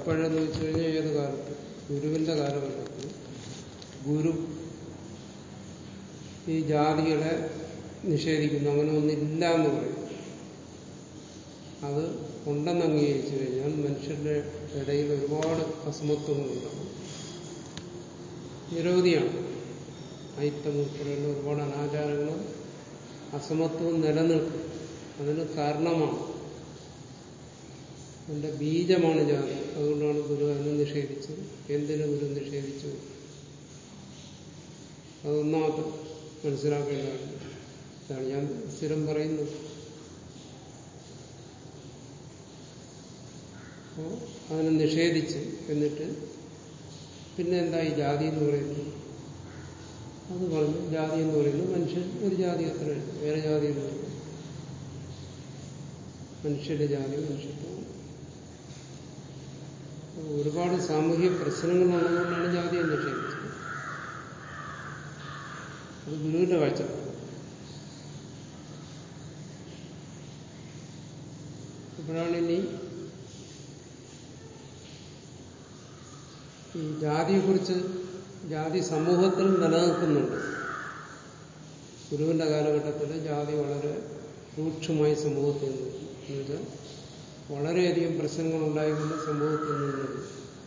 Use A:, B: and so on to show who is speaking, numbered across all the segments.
A: എപ്പോഴെന്ന് വെച്ച് കഴിഞ്ഞാൽ ഏത് കാലത്ത് ഗുരുവിന്റെ കാലഘട്ടത്തിൽ ഗുരു ഈ ജാതികളെ നിഷേധിക്കുന്നു അങ്ങനെ ഒന്നില്ല എന്ന് പറയും അത് ഉണ്ടെന്ന് അംഗീകരിച്ചു കഴിഞ്ഞാൽ മനുഷ്യരുടെ ഇടയിൽ ഒരുപാട് അസമത്വങ്ങളുണ്ടാകും നിരവധിയാണ് അയിത്തം ഉൾപ്പെടെയുള്ള ഒരുപാട് അനാചാരങ്ങളും അസമത്വവും നിലനിൽക്കും അതിന് കാരണമാണ് അതിന്റെ ബീജമാണ് ജാതി അതുകൊണ്ടാണ് ഗുരു അതിനെ നിഷേധിച്ചത് എന്തിനു ഗുരു നിഷേധിച്ചു അതൊന്നാമത് മനസ്സിലാക്കേണ്ടതാണ് ഇതാണ് ഞാൻ സ്ഥിരം പറയുന്നത് അപ്പോൾ അതിനെ നിഷേധിച്ച് എന്നിട്ട് പിന്നെ എന്താ ഈ ജാതി എന്ന് പറയുന്നത് അത് പറഞ്ഞു ജാതി എന്ന് പറയുന്നത് മനുഷ്യൻ ഒരു ജാതി അത്ര വേറെ ജാതി എന്ന് പറയുന്നത് മനുഷ്യരുടെ ജാതി മനുഷ്യത്വം ഒരുപാട് സാമൂഹിക പ്രശ്നങ്ങളുള്ളതുകൊണ്ടാണ് ജാതിയെ നിഷേധിച്ചത് അത് ഗുരുവിന്റെ കാഴ്ചപ്പാട് അപ്പോഴാണ് ഇനി ഈ ജാതിയെക്കുറിച്ച് ജാതി സമൂഹത്തിൽ നിലനിൽക്കുന്നുണ്ട് ഗുരുവിന്റെ കാലഘട്ടത്തിൽ ജാതി വളരെ രൂക്ഷമായി സമൂഹത്തിൽ നിന്നു എന്നുവെച്ചാൽ വളരെയധികം പ്രശ്നങ്ങൾ ഉണ്ടായിരുന്ന സമൂഹത്തിൽ നിന്നത്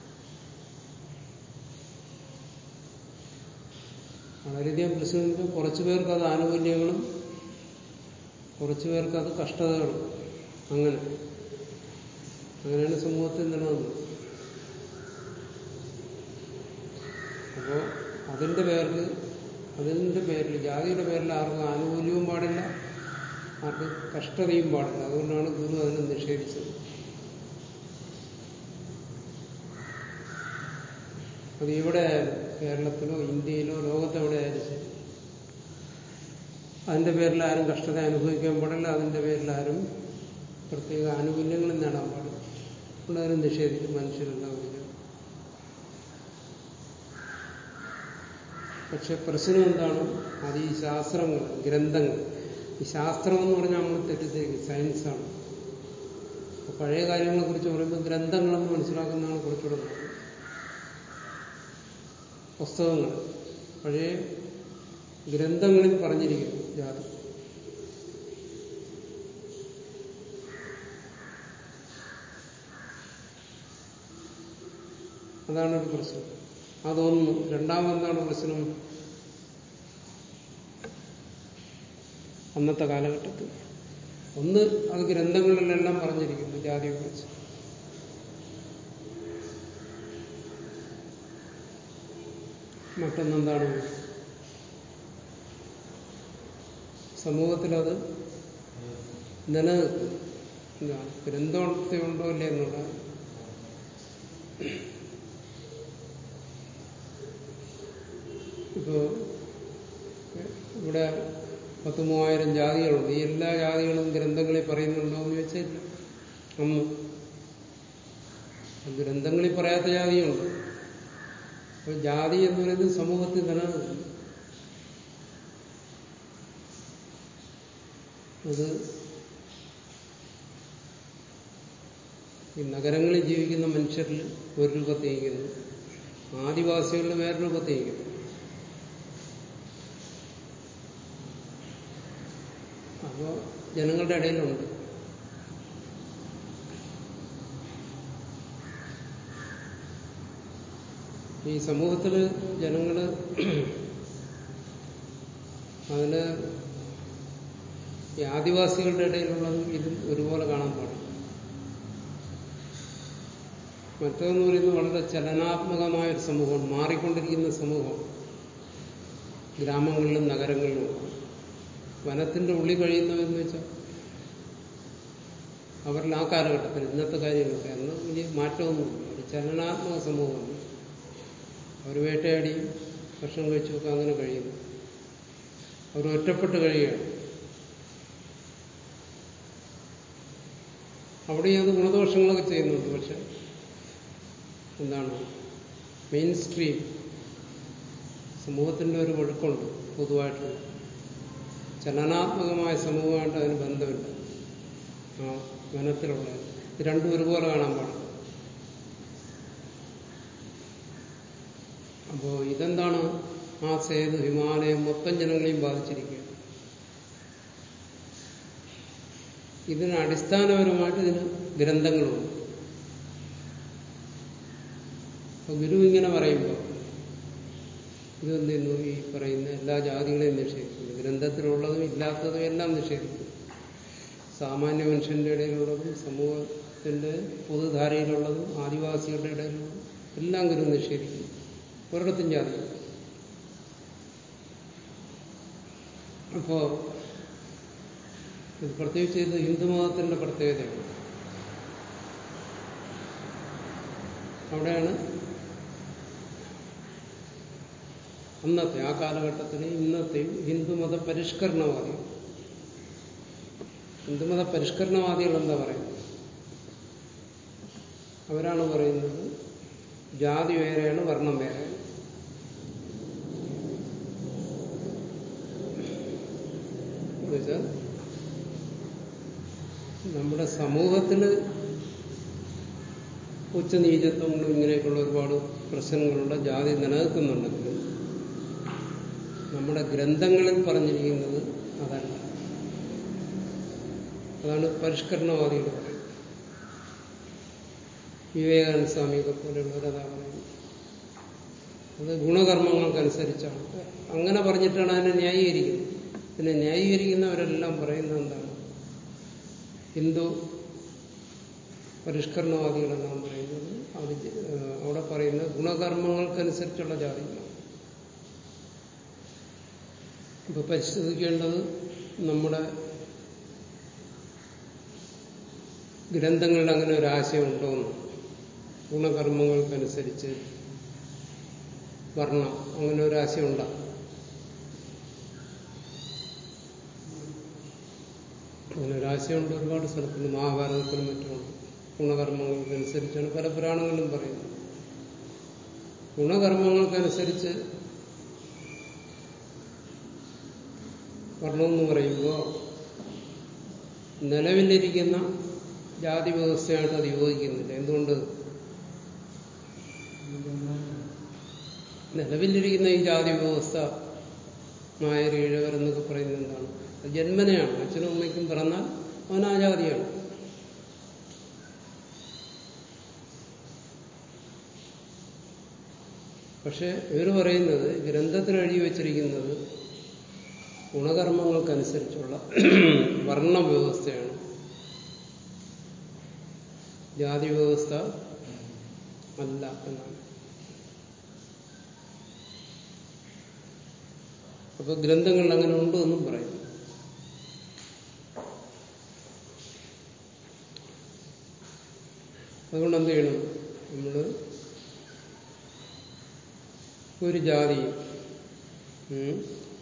A: വളരെയധികം പ്രശ്നങ്ങൾ കുറച്ചു പേർക്ക് അത് ആനുകൂല്യങ്ങളും കുറച്ചു പേർക്ക് അത് കഷ്ടതകളും അങ്ങനെ അങ്ങനെയാണ് സമൂഹത്തിൽ നിലനിന്നത് അപ്പോൾ അതിന്റെ പേരിൽ അതിന്റെ പേരിൽ ജാതിയുടെ പേരിൽ ആർക്കും ആനുകൂല്യവും പാടില്ല ആർക്കും കഷ്ടതയും പാടില്ല അതുകൊണ്ടാണ് ഗുരു അതിനെ നിഷേധിച്ചത് അത് ഇവിടെ കേരളത്തിലോ ഇന്ത്യയിലോ ലോകത്തെവിടെ ആയാലും ശരി അതിന്റെ പേരിൽ ആരും കഷ്ടത അനുഭവിക്കാൻ പാടില്ല അതിന്റെ പേരിൽ ആരും പ്രത്യേക ആനുകൂല്യങ്ങളും നേടാൻ പാടില്ല അതുകൊണ്ട് അതിനെ നിഷേധിക്കും മനുഷ്യരെല്ലാവരും പക്ഷെ പ്രശ്നം എന്താണ് അത് ഈ ശാസ്ത്രങ്ങൾ ഗ്രന്ഥങ്ങൾ ഈ ശാസ്ത്രം എന്ന് പറഞ്ഞാൽ നമ്മൾ തെറ്റിദ്ധരിക്കും സയൻസാണ് അപ്പൊ പഴയ കാര്യങ്ങളെ കുറിച്ച് പറയുമ്പോൾ ഗ്രന്ഥങ്ങളെന്ന് മനസ്സിലാക്കുന്നതാണ് കുറച്ചുകൂടെ നല്ലത് പുസ്തകങ്ങൾ പഴയ ഗ്രന്ഥങ്ങളിൽ പറഞ്ഞിരിക്കുന്നു ജാതി അതാണ് ഒരു പ്രശ്നം അതൊന്ന് രണ്ടാമതെന്താണ് പ്രശ്നം അന്നത്തെ കാലഘട്ടത്തിൽ ഒന്ന് അത് ഗ്രന്ഥങ്ങളിലെല്ലാം പറഞ്ഞിരിക്കുന്നു ജാതിയെക്കുറിച്ച് മറ്റൊന്നെന്താണ് സമൂഹത്തിലത് നിലനിൽക്കും എന്താണ് ഗ്രന്ഥമുണ്ടോ ഇല്ലേ എന്നുള്ള ഇപ്പോ ഇവിടെ പത്ത് മൂവായിരം ജാതികളുണ്ട് ഈ എല്ലാ ജാതികളും ഗ്രന്ഥങ്ങളിൽ പറയുന്നുണ്ടോ എന്ന് ചോദിച്ചാൽ അന്ന് ഗ്രന്ഥങ്ങളിൽ പറയാത്ത ജാതിയുണ്ട് അപ്പൊ ജാതി എന്ന് പറയുന്നത് സമൂഹത്തിൽ നിലനിൽക്കുന്നു അത് ഈ നഗരങ്ങളിൽ ജീവിക്കുന്ന മനുഷ്യരിൽ ഒരു രൂപത്തേക്കുന്നു ആദിവാസികളിൽ വേറെ രൂപത്തേക്കുന്നു അപ്പോൾ ജനങ്ങളുടെ ഇടയിലുണ്ട് ഈ സമൂഹത്തിൽ ജനങ്ങൾ അതിന് ഈ ആദിവാസികളുടെ ഇടയിലുള്ളതും ഇതും ഒരുപോലെ കാണാൻ പാടില്ല മറ്റൊന്ന് പറയുന്നത് വളരെ ചലനാത്മകമായ ഒരു സമൂഹമാണ് മാറിക്കൊണ്ടിരിക്കുന്ന സമൂഹം ഗ്രാമങ്ങളിലും നഗരങ്ങളിലും വനത്തിന്റെ ഉള്ളിൽ കഴിയുന്നവരെന്ന് വെച്ചാൽ അവരിൽ ആ കാലഘട്ടത്തിൽ ഇന്നത്തെ കാര്യങ്ങളൊക്കെ അന്ന് വലിയ മാറ്റമൊന്നുമില്ല ഒരു ചലനാത്മക സമൂഹമാണ് അവർ വേട്ടയാടി ഭക്ഷണം കഴിച്ചൊക്കെ അങ്ങനെ കഴിയുന്നു അവർ ഒറ്റപ്പെട്ട് കഴിയുകയാണ് അവിടെ അത് ഗുണദോഷങ്ങളൊക്കെ ചെയ്യുന്നുണ്ട് പക്ഷെ എന്താണ് മെയിൻ സ്ട്രീം സമൂഹത്തിന്റെ ഒരു ഒഴുക്കുണ്ട് പൊതുവായിട്ടുള്ള ചലനാത്മകമായ സമൂഹമായിട്ട് അതിന് ബന്ധമില്ല ആ വനത്തിലുള്ള ഇത് രണ്ടും ഒരുപോലെ കാണാൻ പാടില്ല അപ്പോൾ ഇതെന്താണ് ആ സേതു ഹിമാലയം മൊത്തം ജനങ്ങളെയും ബാധിച്ചിരിക്കുക ഇതിന് അടിസ്ഥാനപരമായിട്ട് ഇതിന് ഗ്രന്ഥങ്ങളുണ്ട് അപ്പൊ ഗുരു ഇങ്ങനെ പറയുമ്പോൾ ഇതെന്ത് ചെയ്യുന്നു ഈ പറയുന്ന എല്ലാ ജാതികളെയും നിഷേധിക്കുന്നു ഗ്രന്ഥത്തിലുള്ളതും ഇല്ലാത്തതും എല്ലാം നിഷേധിക്കുന്നു സാമാന്യ മനുഷ്യന്റെ ഇടയിലുള്ളതും സമൂഹത്തിന്റെ പൊതുധാരയിലുള്ളതും ആദിവാസികളുടെ ഇടയിലുള്ളതും എല്ലാം ഗുരു നിഷേധിക്കുന്നു ഒരിടത്തും ജാതി അപ്പോ ഇത് പ്രത്യേകിച്ച് ഇത് ഹിന്ദുമതത്തിന്റെ പ്രത്യേകതയാണ് അവിടെയാണ് അന്നത്തെ ആ കാലഘട്ടത്തിൽ ഇന്നത്തെയും ഹിന്ദുമത പരിഷ്കരണവാദികൾ ഹിന്ദുമത പരിഷ്കരണവാദികൾ എന്താ പറയുന്നത് അവരാണ് പറയുന്നത് ജാതി വേറെയാണ് വർണ്ണം വേറെയാണ് എന്നുവെച്ചാൽ നമ്മുടെ സമൂഹത്തില് ഉച്ചനീചത്വങ്ങളും ഇങ്ങനെയൊക്കെയുള്ള ഒരുപാട് പ്രശ്നങ്ങളുള്ള ജാതി നിലനിൽക്കുന്നുണ്ടെങ്കിലും നമ്മുടെ ഗ്രന്ഥങ്ങളിൽ പറഞ്ഞിരിക്കുന്നത് അതല്ല അതാണ് പരിഷ്കരണവാദികൾ പറയുന്നത് വിവേകാനന്ദ സ്വാമിയൊക്കെ പോലെയുള്ളവരതാ പറയുന്നത് അത് ഗുണകർമ്മങ്ങൾക്കനുസരിച്ചാണ് അങ്ങനെ പറഞ്ഞിട്ടാണ് അതിനെ ന്യായീകരിക്കുന്നത് പിന്നെ ന്യായീകരിക്കുന്നവരെല്ലാം പറയുന്നത് എന്താണ് ഹിന്ദു പരിഷ്കരണവാദികളെല്ലാം പറയുന്നത് അത് അവിടെ പറയുന്നത് ഗുണകർമ്മങ്ങൾക്കനുസരിച്ചുള്ള ജാതികളാണ് ഇപ്പൊ പരിശോധിക്കേണ്ടത് നമ്മുടെ ഗ്രന്ഥങ്ങളിൽ അങ്ങനെ ഒരു ആശയം ഉണ്ടോന്ന് ഗുണകർമ്മങ്ങൾക്കനുസരിച്ച് വർണ്ണം അങ്ങനെ ഒരു ആശയം ഉണ്ടാകും അങ്ങനെ ഒരാശയമുണ്ട് ഒരുപാട് സ്ഥലത്തുണ്ട് മഹാഭാരതത്തിലും മറ്റുമുണ്ട് ഗുണകർമ്മങ്ങൾക്കനുസരിച്ചാണ് പല പുരാണങ്ങളിലും പറയുന്നത് ഗുണകർമ്മങ്ങൾക്കനുസരിച്ച് വർണ്ണമെന്ന് പറയുമ്പോൾ നിലവിലിരിക്കുന്ന ജാതി വ്യവസ്ഥയായിട്ട് അത് യോജിക്കുന്നില്ല എന്തുകൊണ്ട് നിലവിലിരിക്കുന്ന ഈ ജാതി വ്യവസ്ഥ നായർ ഈഴവർ എന്നൊക്കെ പറയുന്നത് എന്താണ് അത് ജന്മനയാണ് അച്ഛനും അമ്മയ്ക്കും പിറന്നാൽ അവൻ ആ ജാതിയാണ് പക്ഷെ ഇവർ പറയുന്നത് ഗ്രന്ഥത്തിൽ എഴുതി വച്ചിരിക്കുന്നത് ഗുണകർമ്മങ്ങൾക്കനുസരിച്ചുള്ള വർണ്ണവ്യവസ്ഥയാണ് ജാതി വ്യവസ്ഥ അല്ല എന്നാണ് അപ്പൊ ഗ്രന്ഥങ്ങളിൽ അങ്ങനെ ഉണ്ട് എന്നും പറയും അതുകൊണ്ട് എന്ത് ചെയ്യണം നമ്മള് ഒരു ജാതി ഉം,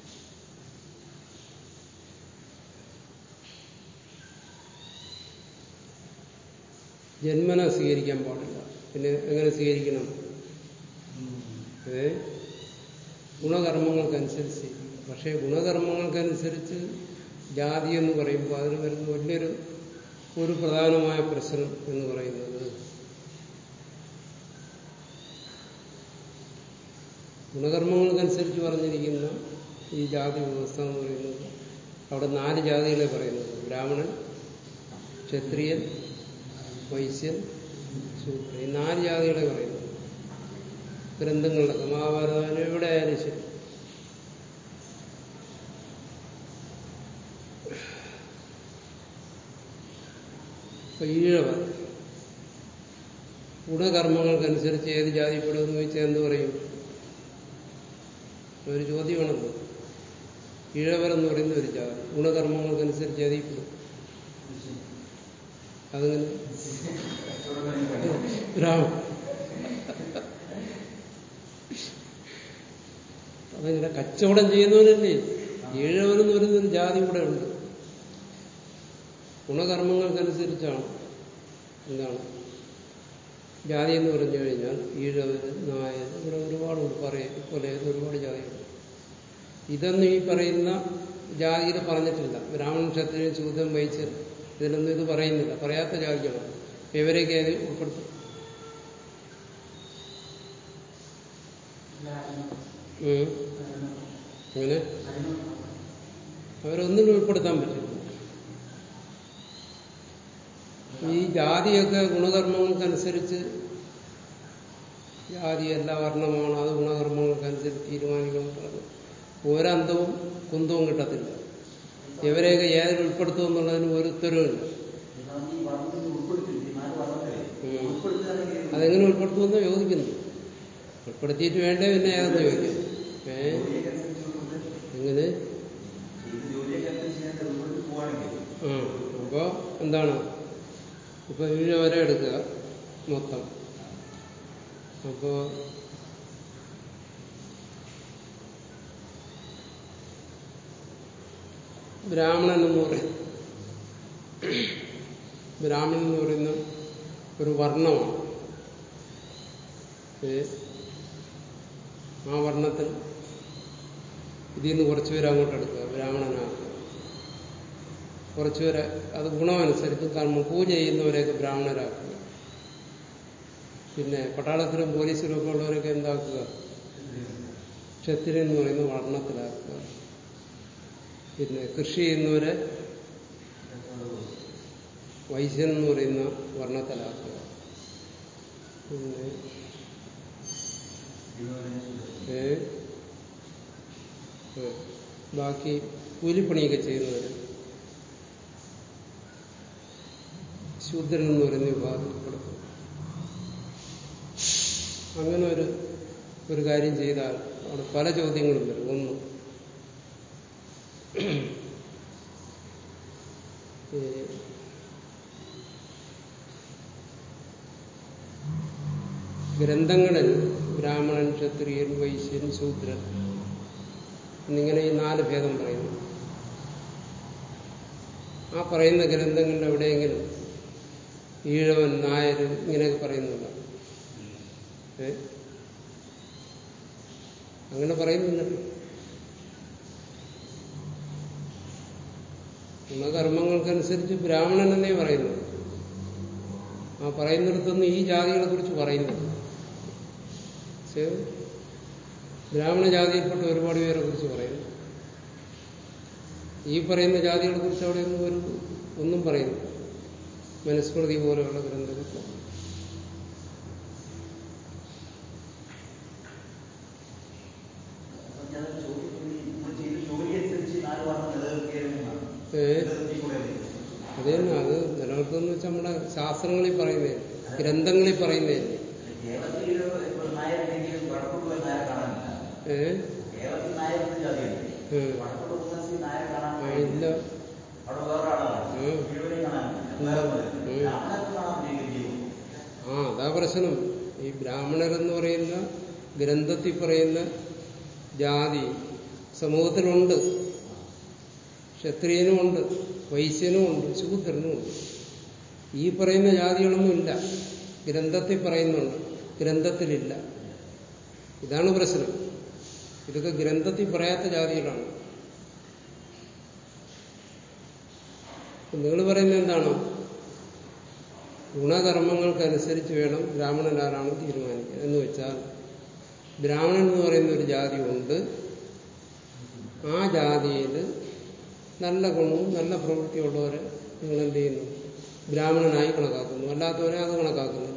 A: ജന്മന സ്വീകരിക്കാൻ പാടില്ല പിന്നെ എങ്ങനെ സ്വീകരിക്കണം അത് ഗുണകർമ്മങ്ങൾക്കനുസരിച്ച് പക്ഷേ ഗുണകർമ്മങ്ങൾക്കനുസരിച്ച് ജാതി എന്ന് പറയുമ്പോൾ അതിൽ വരുന്ന വലിയൊരു ഒരു പ്രധാനമായ പ്രശ്നം എന്ന് പറയുന്നത് ഗുണകർമ്മങ്ങൾക്കനുസരിച്ച് പറഞ്ഞിരിക്കുന്ന ഈ ജാതി വ്യവസ്ഥ എന്ന് പറയുന്നത് അവിടെ നാല് ജാതികളെ പറയുന്നത് ബ്രാഹ്മണൻ ക്ഷത്രിയൻ വൈശ്യൻ ശൂദ്രൻ ഈ നാല് ജാതികളെ പറയുന്നത് ഗ്രന്ഥങ്ങളിലൊക്കെ മഹാഭാരതം എവിടെ ആയാലും ശരി ഇപ്പൊ ഈഴവർ ഗുണകർമ്മങ്ങൾക്കനുസരിച്ച് ഏത് ജാതിപ്പെടുമെന്ന് ചോദിച്ചാൽ എന്ത് പറയും ഒരു ചോദ്യമാണല്ലോ ഈഴവർ എന്ന് പറയുന്ന ഒരു ജാതി ഗുണകർമ്മങ്ങൾക്കനുസരിച്ച് ഏതിപ്പെടും അതങ്ങനെ ബ്രാഹ്മ അതങ്ങനെ കച്ചവടം ചെയ്യുന്നവനല്ലേ ഈഴവനെന്ന് പറയുന്ന ഒരു ജാതി കൂടെ ഉണ്ട് ഗുണകർമ്മങ്ങൾക്കനുസരിച്ചാണ് എന്താണ് ജാതി എന്ന് പറഞ്ഞു കഴിഞ്ഞാൽ ഈഴവര് നായർ ഇവിടെ ഒരുപാടുണ്ട് പറയും പോലെ ഒരുപാട് ജാതികളുണ്ട് ഇതൊന്നും ഈ പറയുന്ന ജാതിയിൽ പറഞ്ഞിട്ടില്ല ബ്രാഹ്മണൻ ക്ഷത്രിയൻ ശൂദ്രൻ വഹിച്ച് ഇതിലൊന്നും ഇത് പറയുന്നില്ല പറയാത്ത ജാതികളാണ് ഇവരെയൊക്കെ അത് ഉൾപ്പെടുത്തും ഉം. അങ്ങനെ അവരൊന്നിനും ഉൾപ്പെടുത്താൻ പറ്റില്ല ഈ ജാതിയൊക്കെ ഗുണകർമ്മങ്ങൾക്കനുസരിച്ച് ജാതി എല്ലാ വർണ്ണമാണ് അത് ഗുണകർമ്മങ്ങൾക്കനുസരിച്ച് തീരുമാനിക്കണം ഒരന്തവും കുന്തവും കിട്ടത്തില്ല ഇവരെയൊക്കെ ഏതിൽ ഉൾപ്പെടുത്തും എന്നുള്ളതിന് ഒരു ഉത്തരവില്ല ഉം. അതെങ്ങനെ ഉൾപ്പെടുത്തുമെന്ന് ചോദിക്കുന്നു ഉൾപ്പെടുത്തിയിട്ട് വേണ്ടേ പിന്നെ ഏതെന്ന് ചോദിക്കും ഏ എങ്ങനെ ആ അപ്പോ എന്താണ് ഇപ്പൊ വീഴ വരെ എടുക്കുക മൊത്തം അപ്പോ ബ്രാഹ്മണൻ എന്ന് പറയും ബ്രാഹ്മണൻ എന്ന് പറയുന്ന ഒരു വർണ്ണമാണ് ഏ, ആ വർണ്ണത്തിൽ ഇതിൽ നിന്ന് കുറച്ചുപേരെ അങ്ങോട്ട് എടുക്കുക ബ്രാഹ്മണനാക്കുക കുറച്ചുപേരെ അത് ഗുണമനുസരിച്ച് കർമ്മം പൂജ ചെയ്യുന്നവരെയൊക്കെ ബ്രാഹ്മണരാക്കുക പിന്നെ പട്ടാളത്തിലും പോലീസിലും ഒക്കെ ഉള്ളവരൊക്കെ എന്താക്കുക ക്ഷത്രിയൻ എന്ന് പറയുന്ന വർണ്ണത്തിലാക്കുക പിന്നെ കൃഷി ചെയ്യുന്നവരെ വൈശ്യൻ എന്ന് പറയുന്ന വർണ്ണത്തിലാക്കുക പിന്നെ ഏ ഏ, ബാക്കി കൂലിപ്പണിയൊക്കെ ചെയ്യുന്നവര് ശൂദ്രൻ എന്ന് പറയുന്ന വിഭാഗത്തിൽപ്പെടുത്തും അങ്ങനെ ഒരു ഒരു കാര്യം ചെയ്താൽ അവിടെ പല ചോദ്യങ്ങളും വരും ഒന്ന് ഈ ഗ്രന്ഥങ്ങളിൽ ബ്രാഹ്മണൻ ക്ഷത്രിയൻ വൈശ്യൻ ശൂദ്രൻ എന്നിങ്ങനെ ഈ നാല് ഭേദം പറയുന്നു ആ പറയുന്ന ഗ്രന്ഥങ്ങളിൽ എവിടെയെങ്കിലും ഈഴവൻ നായർ ഇങ്ങനെയൊക്കെ പറയുന്നുണ്ട് ഏ അങ്ങനെ പറയുന്നില്ലല്ലോ ഗുണകർമ്മങ്ങൾക്കനുസരിച്ച് ബ്രാഹ്മണൻ എന്നേ പറയുന്നു ആ പറയുന്നിടത്തൊന്നും ഈ ജാതികളെ കുറിച്ച് പറയുന്നില്ല പക്ഷേ ബ്രാഹ്മണ ജാതിയിൽപ്പെട്ട ഒരുപാട് പേരെ കുറിച്ച് പറയുന്നു ഈ പറയുന്ന ജാതികളെ കുറിച്ച് അവിടെയൊന്നും ഒരു ഒന്നും പറയുന്നു മനുസ്മൃതി പോലെയുള്ള ഗ്രന്ഥത്തിൽ ഏ അത് തന്നെ അത് നിലനിർത്തുന്ന വെച്ചാൽ നമ്മുടെ ശാസ്ത്രങ്ങളിൽ പറയുന്നേ ഗ്രന്ഥങ്ങളിൽ പറയുന്നേ ഏ ഏ. ആ ഇല്ല ആ അതാ പ്രശ്നം ഈ ബ്രാഹ്മണരെന്ന് പറയുന്ന ഗ്രന്ഥത്തിൽ പറയുന്ന ജാതി സമൂഹത്തിലുണ്ട് ക്ഷത്രിയനുമുണ്ട് വൈശ്യനുമുണ്ട് ശൂദ്രനുമുണ്ട് ഈ പറയുന്ന ജാതികളൊന്നും ഇല്ല ഗ്രന്ഥത്തിൽ പറയുന്നുണ്ട് ഗ്രന്ഥത്തിലില്ല ഇതാണ് പ്രശ്നം ഇതൊക്കെ ഗ്രന്ഥത്തിൽ പറയാത്ത ജാതികളാണ് നിങ്ങൾ പറയുന്നത് എന്താണ് ഗുണകർമ്മങ്ങൾക്കനുസരിച്ച് വേണം ബ്രാഹ്മണൻ ആരാണ് തീരുമാനിക്കുക എന്ന് വെച്ചാൽ ബ്രാഹ്മണൻ എന്ന് പറയുന്ന ഒരു ജാതി ഉണ്ട് ആ ജാതിയിൽ നല്ല ഗുണവും നല്ല പ്രവൃത്തിയുള്ളവരെ നിങ്ങൾ എന്ത് ചെയ്യുന്നു ബ്രാഹ്മണനായി കണക്കാക്കുന്നു അല്ലാത്തവരെ അത് കണക്കാക്കുന്നില്ല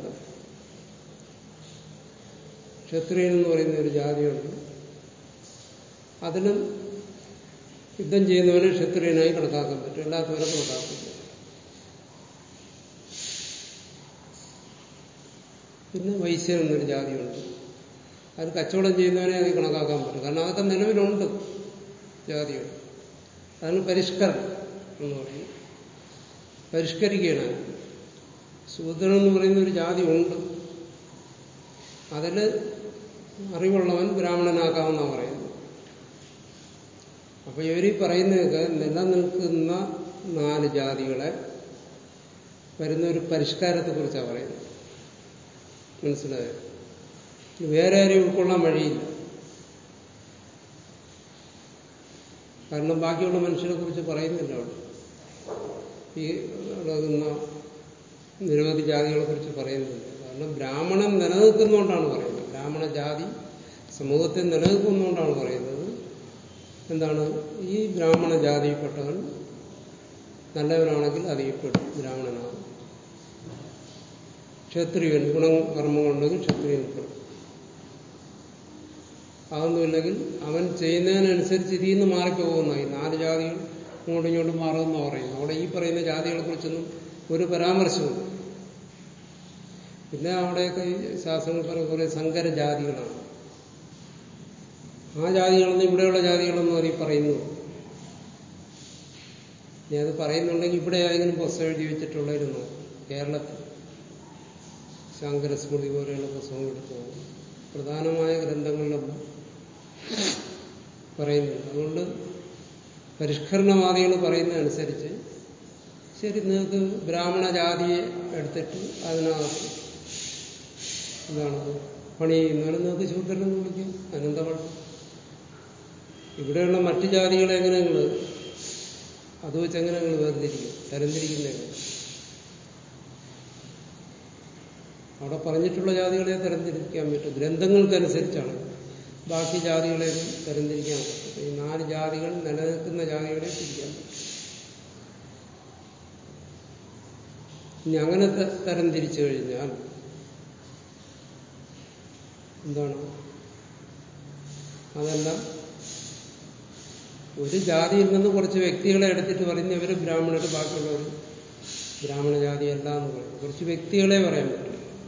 A: ക്ഷത്രിയൻ എന്ന് പറയുന്ന ഒരു ജാതിയുണ്ട് അതിലും യുദ്ധം ചെയ്യുന്നവനെ ക്ഷത്രിയനായി കണക്കാക്കാൻ പറ്റും അല്ലാത്തവരെ കണക്കാക്കില്ല പിന്നെ വൈശ്യൻ എന്നൊരു ജാതിയുണ്ട് അത് കച്ചവടം ചെയ്യുന്നവനെ അത് കണക്കാക്കാൻ പറ്റും കാരണം അതൊക്കെ നിലവിലുണ്ട് ജാതികൾ അതാണ് പരിഷ്കരണം എന്ന് പറയും പരിഷ്കരിക്കുകയാണ് ശൂദ്രൻ എന്ന് പറയുന്ന ഒരു ജാതി ഉണ്ട് അതിൽ അറിവുള്ളവൻ ബ്രാഹ്മണനാക്കാമെന്നാണ് പറയുന്നത് അപ്പൊ ഇവരീ പറയുന്നതൊക്കെ നിലനിൽക്കുന്ന നാല് ജാതികളെ വരുന്ന ഒരു പരിഷ്കാരത്തെക്കുറിച്ചാണ് പറയുന്നത് മനസ്സിലായോ വേറെ ആരെയും ഉൾക്കൊള്ളാൻ വഴിയില്ല കാരണം ബാക്കിയുള്ള മനുഷ്യരെ കുറിച്ച് പറയുന്നില്ല അവിടെ ഈ ഉള്ളതുന്ന നിരവധി ജാതികളെ കുറിച്ച് പറയുന്നില്ല കാരണം ബ്രാഹ്മണൻ നിലനിൽക്കുന്നതുകൊണ്ടാണ് പറയുന്നത് ബ്രാഹ്മണ ജാതി സമൂഹത്തിൽ നിലനിൽക്കുന്നുകൊണ്ടാണ് പറയുന്നത് എന്താണ് ഈ ബ്രാഹ്മണ ജാതിയിൽപ്പെട്ടവൻ നല്ലവനാണെങ്കിൽ അതിൽപ്പെടും ബ്രാഹ്മണനാകും ക്ഷത്രിയൻ ഗുണം കർമ്മങ്ങളുണ്ടെങ്കിൽ ക്ഷത്രിയൻപ്പെടും അതൊന്നുമില്ലെങ്കിൽ അവൻ ചെയ്യുന്നതിനനുസരിച്ച് ഇതിൽ നിന്ന് മാറിപ്പോകുന്ന ഈ നാല് ജാതികൾ ഇങ്ങോട്ടും ഇങ്ങോട്ടും മാറുമെന്ന് പറയുന്നു അവിടെ ഈ പറയുന്ന ജാതികളെ കുറിച്ചൊന്നും ഒരു പരാമർശമില്ല പിന്നെ അവിടെയൊക്കെ ഈ ശാസ്ത്രങ്ങൾ പറയുന്ന കുറെ സങ്കര ജാതികളാണ് ആ ജാതികളൊന്നും ഇവിടെയുള്ള ജാതികളൊന്നും അതിൽ പറയുന്നു ഇനി അത് പറയുന്നുണ്ടെങ്കിൽ ഇവിടെ ഏതെങ്കിലും പുസ്തകം എഴുതി വെച്ചിട്ടുള്ളായിരുന്നു കേരളത്തിൽ ശങ്കരസ്മൃതി പോലെയുള്ള പുസ്തകം എടുത്തു പോകും പ്രധാനമായ ഗ്രന്ഥങ്ങളിലൊന്നും പറയുന്നുണ്ട് അതുകൊണ്ട് പരിഷ്കരണവാദികൾ പറയുന്നതനുസരിച്ച് ശരി നിങ്ങൾക്ക് ബ്രാഹ്മണ ജാതിയെ എടുത്തിട്ട് അതിനകത്ത് എന്താണ് പണി ചെയ്യുന്നവരും നിങ്ങൾക്ക് ശൂദ്രനെന്ന് വിളിക്കും അനന്ത കുഴപ്പം ഇവിടെയുള്ള മറ്റു ജാതികളെ എങ്ങനെ നിങ്ങൾ അത് വെച്ച് എങ്ങനെ നിങ്ങൾ വേർതിരിക്കും തരംതിരിക്കുന്നത് അവിടെ പറഞ്ഞിട്ടുള്ള ജാതികളെ തരംതിരിക്കാൻ പറ്റും ഗ്രന്ഥങ്ങൾക്കനുസരിച്ചാണ് ബാക്കി ജാതികളെ തരംതിരിക്കാൻ പറ്റും ഈ നാല് ജാതികൾ നിലനിൽക്കുന്ന ജാതികളെ തിരിക്കാൻ പറ്റും ഇനി അങ്ങനെ തരംതിരിച്ചു കഴിഞ്ഞാൽ എന്താണ് അതെല്ലാം ഒരു ജാതിയിൽ നിന്ന് കുറച്ച് വ്യക്തികളെ എടുത്തിട്ട് പറയുന്ന ഇവർ ബ്രാഹ്മണർ ബാക്കിയുള്ളവർ ബ്രാഹ്മണ ജാതി അല്ല എന്ന് പറയും കുറച്ച് വ്യക്തികളെ പറയാൻ പറ്റും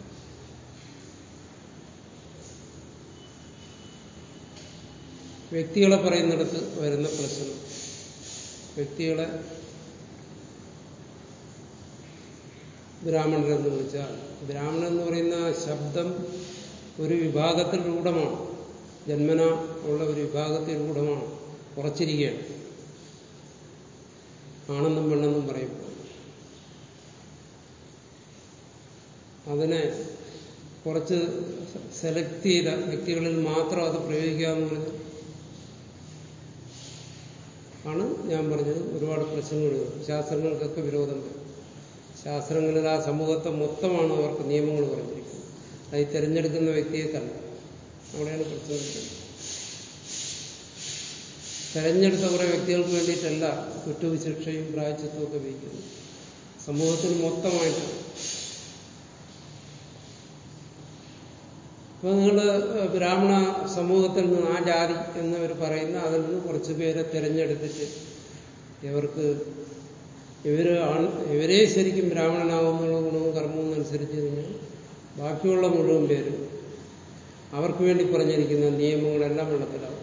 A: വ്യക്തികളെ പറയുന്നിടത്ത് വരുന്ന പ്രശ്നം വ്യക്തികളെ ബ്രാഹ്മണരെന്ന് വിളിച്ചാൽ ബ്രാഹ്മണൻ എന്ന് പറയുന്ന ശബ്ദം ഒരു വിഭാഗത്തിൽ രൂഢമാണ് ജന്മന ഉള്ള ഒരു വിഭാഗത്തിൽ രൂഢമാണ് ഉറച്ചിരിക്കുകയാണ് ആണെന്നും പെണ്ണെന്നും പറയുമ്പോൾ അതിനെ കുറച്ച് സെലക്ട് ചെയ്ത വ്യക്തികളിൽ മാത്രം അത് പ്രയോഗിക്കുക എന്ന് പറഞ്ഞാൽ ആണ് ഞാൻ പറഞ്ഞത് ഒരുപാട് പ്രശ്നങ്ങൾ ശാസ്ത്രങ്ങൾക്കൊക്കെ വിരോധം വരും ശാസ്ത്രങ്ങളിൽ ആ സമൂഹത്തെ മൊത്തമാണ് അവർക്ക് നിയമങ്ങൾ പറഞ്ഞിരിക്കുന്നത് അത് തിരഞ്ഞെടുക്കുന്ന വ്യക്തിയെക്കല്ല അവിടെയാണ് പ്രശ്നം വരുന്നത് തെരഞ്ഞെടുത്ത കുറെ വ്യക്തികൾക്ക് വേണ്ടിയിട്ടല്ല കുറ്റവിശിക്ഷയും പ്രായച്ചിത്വവും ഒക്കെ വഹിക്കുന്നത് സമൂഹത്തിന് മൊത്തമായിട്ട് അപ്പൊ നിങ്ങൾ ബ്രാഹ്മണ സമൂഹത്തിൽ നിന്ന് ആ ജാതി എന്നവർ പറയുന്ന അതിൽ നിന്ന് കുറച്ച് പേരെ തിരഞ്ഞെടുത്തിട്ട് ഇവർക്ക് ഇവര് ഇവരെ ശരിക്കും ബ്രാഹ്മണനാവുന്നുള്ള ഗുണവും കർമ്മവും അനുസരിച്ച് കഴിഞ്ഞാൽ ബാക്കിയുള്ള മുഴുവൻ പേര് അവർക്ക് വേണ്ടി പറഞ്ഞിരിക്കുന്ന നിയമങ്ങളെല്ലാം വെള്ളത്തിലാവും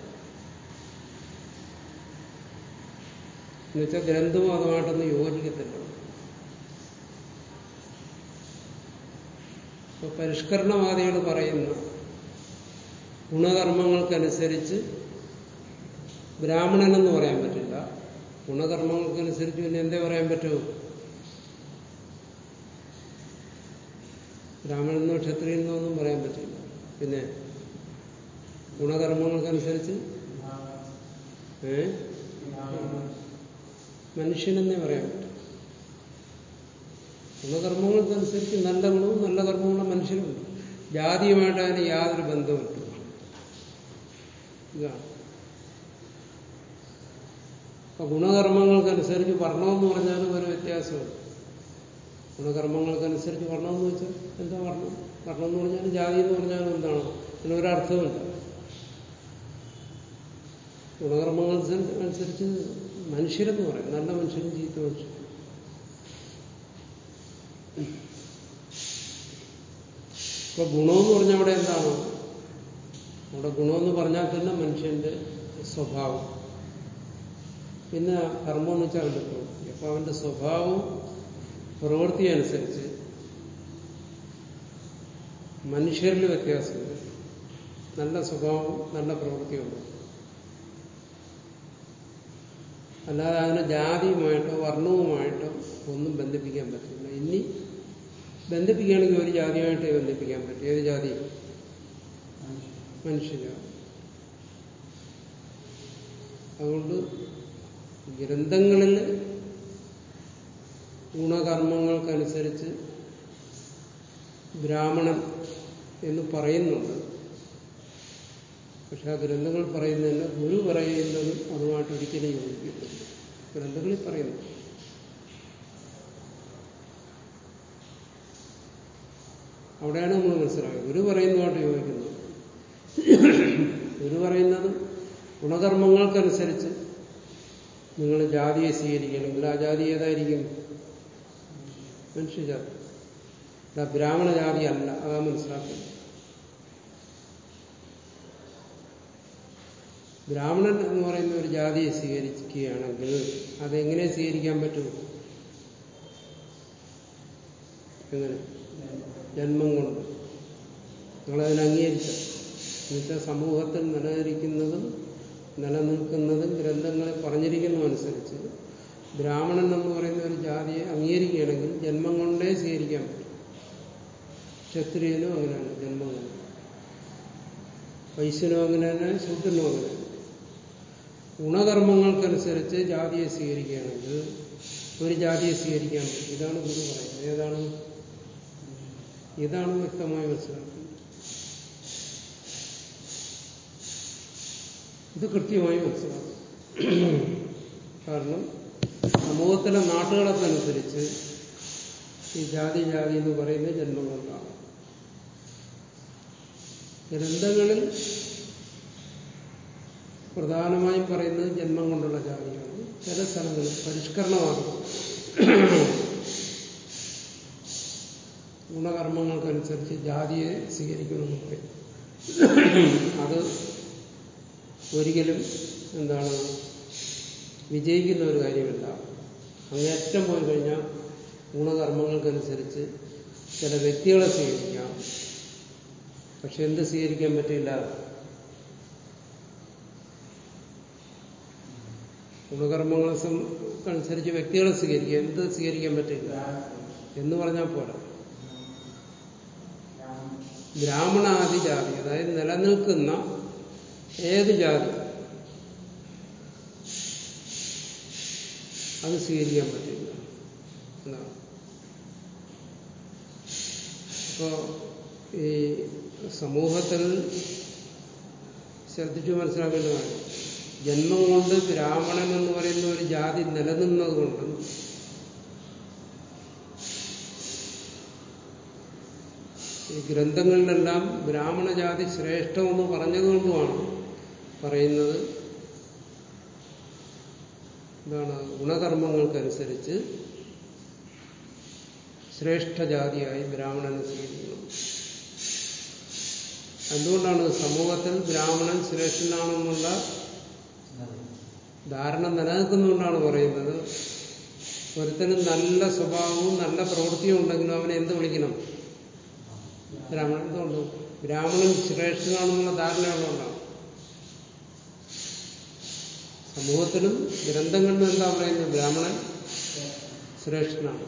A: എന്നുവെച്ചാൽ ഗ്രന്ഥവും അതുമായിട്ടൊന്നും യോജിക്കത്തില്ല ഇപ്പൊ പരിഷ്കരണവാദികൾ പറയുന്ന ഗുണകർമ്മങ്ങൾക്കനുസരിച്ച് ബ്രാഹ്മണനെന്ന് പറയാൻ പറ്റില്ല ഗുണകർമ്മങ്ങൾക്കനുസരിച്ച് പിന്നെ എന്തേ പറയാൻ പറ്റുമോ ബ്രാഹ്മണെന്നോ ക്ഷത്രിയെന്നോ ഒന്നും പറയാൻ പറ്റില്ല പിന്നെ ഗുണകർമ്മങ്ങൾക്കനുസരിച്ച് ഏ മനുഷ്യനെന്നേ പറയാൻ പറ്റും ഗുണകർമ്മങ്ങൾക്കനുസരിച്ച് നല്ല ഗുണവും നല്ല കർമ്മമുള്ള മനുഷ്യരുണ്ട് ജാതിയുമായിട്ട് അതിന് യാതൊരു ബന്ധവുമില്ല ഇതാണ് അപ്പൊ ഗുണകർമ്മങ്ങൾക്കനുസരിച്ച് വർണ്ണമെന്ന് പറഞ്ഞാലും ഒരു വ്യത്യാസമുണ്ട് ഗുണകർമ്മങ്ങൾക്കനുസരിച്ച് വർണ്ണമെന്ന് വെച്ചാൽ എന്താ വർണ്ണം വർണ്ണം എന്ന് പറഞ്ഞാലും ജാതി എന്ന് പറഞ്ഞാലും എന്താണ് അതിനൊരർത്ഥമില്ല ഗുണകർമ്മങ്ങൾക്കനുസരിച്ച് മനുഷ്യരെന്ന് പറയും നല്ല മനുഷ്യരും ചീത്ത മനുഷ്യരും ഇപ്പൊ ഗുണമെന്ന് പറഞ്ഞാൽ അവിടെ എന്താണ് അവിടെ ഗുണമെന്ന് പറഞ്ഞാൽ തന്നെ മനുഷ്യന്റെ സ്വഭാവം പിന്നെ കർമ്മം എന്ന് വെച്ചാൽ അവന്റെ പ്രവൃത്തി അപ്പൊ അവന്റെ സ്വഭാവവും പ്രവൃത്തി അനുസരിച്ച് മനുഷ്യരിൽ വ്യത്യാസമുണ്ട് നല്ല സ്വഭാവവും നല്ല പ്രവൃത്തിയുണ്ട് അല്ലാതെ അതിനെ ജാതിയുമായിട്ടോ വർണ്ണവുമായിട്ടോ ഒന്നും ബന്ധിപ്പിക്കാൻ പറ്റില്ല ഇനി ബന്ധിപ്പിക്കുകയാണെങ്കിൽ ഒരു ജാതിയുമായിട്ടേ ബന്ധിപ്പിക്കാൻ പറ്റും ഏത് ജാതി മനുഷ്യജാതി അതുകൊണ്ട് ഗ്രന്ഥങ്ങളിൽ ഗുണകർമ്മങ്ങൾക്കനുസരിച്ച് ബ്രാഹ്മണൻ എന്ന് പറയുന്നുണ്ട് പക്ഷെ ആ ഗ്രന്ഥങ്ങൾ പറയുന്നതന്നെ ഗുരു പറയുന്നതും അതുമായിട്ട് ഒരിക്കലും യോജിക്കുന്നില്ല ഗ്രന്ഥങ്ങളിൽ പറയുന്നു അവിടെയാണ് നമ്മൾ മനസ്സിലാക്കുക ഗുരു പറയുന്നതുമായിട്ട് യോജിക്കുന്നത് ഗുരു പറയുന്നത് ഗുണകർമ്മങ്ങൾക്കനുസരിച്ച് നിങ്ങൾ ജാതിയെ സ്വീകരിക്കണമെങ്കിൽ ആ ജാതി ഏതായിരിക്കും മനുഷ്യജാതി അല്ല ബ്രാഹ്മണ ജാതി അല്ല അതാ മനസ്സിലാക്കുന്നത് ബ്രാഹ്മണൻ എന്ന് പറയുന്ന ഒരു ജാതിയെ സ്വീകരിക്കുകയാണെങ്കിൽ അതെങ്ങനെ സ്വീകരിക്കാൻ പറ്റും എങ്ങനെ ജന്മം കൊണ്ട് നിങ്ങളതിനെ അംഗീകരിച്ച എന്നുവെച്ചാൽ സമൂഹത്തിൽ നിലനിൽക്കുന്നതും നിലനിൽക്കുന്നതും ഗ്രന്ഥങ്ങളിൽ പറഞ്ഞിരിക്കുന്നതും അനുസരിച്ച് ബ്രാഹ്മണൻ എന്ന് പറയുന്ന ഒരു ജാതിയെ അംഗീകരിക്കുകയാണെങ്കിൽ ജന്മം കൊണ്ടേ സ്വീകരിക്കാൻ പറ്റും ക്ഷത്രിയനും അങ്ങനെയാണ് ജന്മം കൊണ്ട് വൈശ്യനും അങ്ങനെ തന്നെ ശൂദ്രനും അങ്ങനെ ഗുണകർമ്മങ്ങൾക്കനുസരിച്ച് ജാതിയെ സ്വീകരിക്കുകയാണെങ്കിൽ ഒരു ജാതിയെ സ്വീകരിക്കാൻ പറ്റും ഇതാണ് ഗുരു പറയുന്നത് ഏതാണ് ഇതാണ് വ്യക്തമായി മനസ്സിലാക്കുന്നത് ഇത് കൃത്യമായി മനസ്സിലാക്കും കാരണം സമൂഹത്തിലെ നാട്ടുകളൊക്കെ ഈ ജാതി ജാതി എന്ന് പറയുന്ന ജന്മം കൊണ്ടാണ് ഗ്രന്ഥങ്ങളിൽ പ്രധാനമായും പറയുന്നത് ജന്മം കൊണ്ടുള്ള ജാതിയാണ് ചില സ്ഥലങ്ങളിൽ പരിഷ്കരണമാണ് ഗുണകർമ്മങ്ങൾക്കനുസരിച്ച് ജാതിയെ സ്വീകരിക്കണമെന്ന് പറയും അത് ഒരിക്കലും എന്താണ് വിജയിക്കുന്ന ഒരു കാര്യമല്ല അങ്ങേറ്റം പോയി കഴിഞ്ഞാൽ ഗുണകർമ്മങ്ങൾക്കനുസരിച്ച് ചില വ്യക്തികളെ സ്വീകരിക്കാം പക്ഷെ എന്ത് സ്വീകരിക്കാൻ പറ്റില്ല ഗുണകർമ്മങ്ങൾക്കനുസരിച്ച് വ്യക്തികളെ സ്വീകരിക്കുക എന്ത് സ്വീകരിക്കാൻ പറ്റില്ല എന്ന് പറഞ്ഞാൽ പോരാ ബ്രാഹ്മണാദി ജാതി അതായത് നിലനിൽക്കുന്ന ഏത് ജാതി അത് സ്വീകരിക്കാൻ പറ്റില്ല എന്നാണ് അപ്പോ ഈ സമൂഹത്തിൽ ശ്രദ്ധിച്ചു മനസ്സിലാക്കേണ്ടതാണ് ജന്മം കൊണ്ട് ബ്രാഹ്മണൻ എന്ന് പറയുന്ന ഒരു ജാതി നിലനിന്നതുകൊണ്ട് ഈ ഗ്രന്ഥങ്ങളിലെല്ലാം ബ്രാഹ്മണ ജാതി ശ്രേഷ്ഠമെന്ന് പറഞ്ഞതുകൊണ്ടുമാണ് പറയുന്നത് എന്താണ് ഗുണകർമ്മങ്ങൾക്കനുസരിച്ച് ശ്രേഷ്ഠജാതിയായി ബ്രാഹ്മണനെ സ്വീകരിക്കുന്നത് എന്തുകൊണ്ടാണ് സമൂഹത്തിൽ ബ്രാഹ്മണൻ ശ്രേഷ്ഠനാണെന്നുള്ള ധാരണ നിലനിൽക്കുന്നുകൊണ്ടാണ് പറയുന്നത് ഒരുത്തന് നല്ല സ്വഭാവവും നല്ല പ്രവൃത്തിയും ഉണ്ടെങ്കിലും അവനെ എന്ത് വിളിക്കണം ബ്രാഹ്മണൻ എന്തുകൊണ്ട് ബ്രാഹ്മണൻ ശ്രേഷ്ഠനാണെന്നുള്ള ധാരണയുള്ളതുകൊണ്ടാണ് സമൂഹത്തിലും ഗ്രന്ഥങ്ങളിലും എന്താ പറയുന്നത് ബ്രാഹ്മണൻ ശ്രേഷ്ഠനാണ്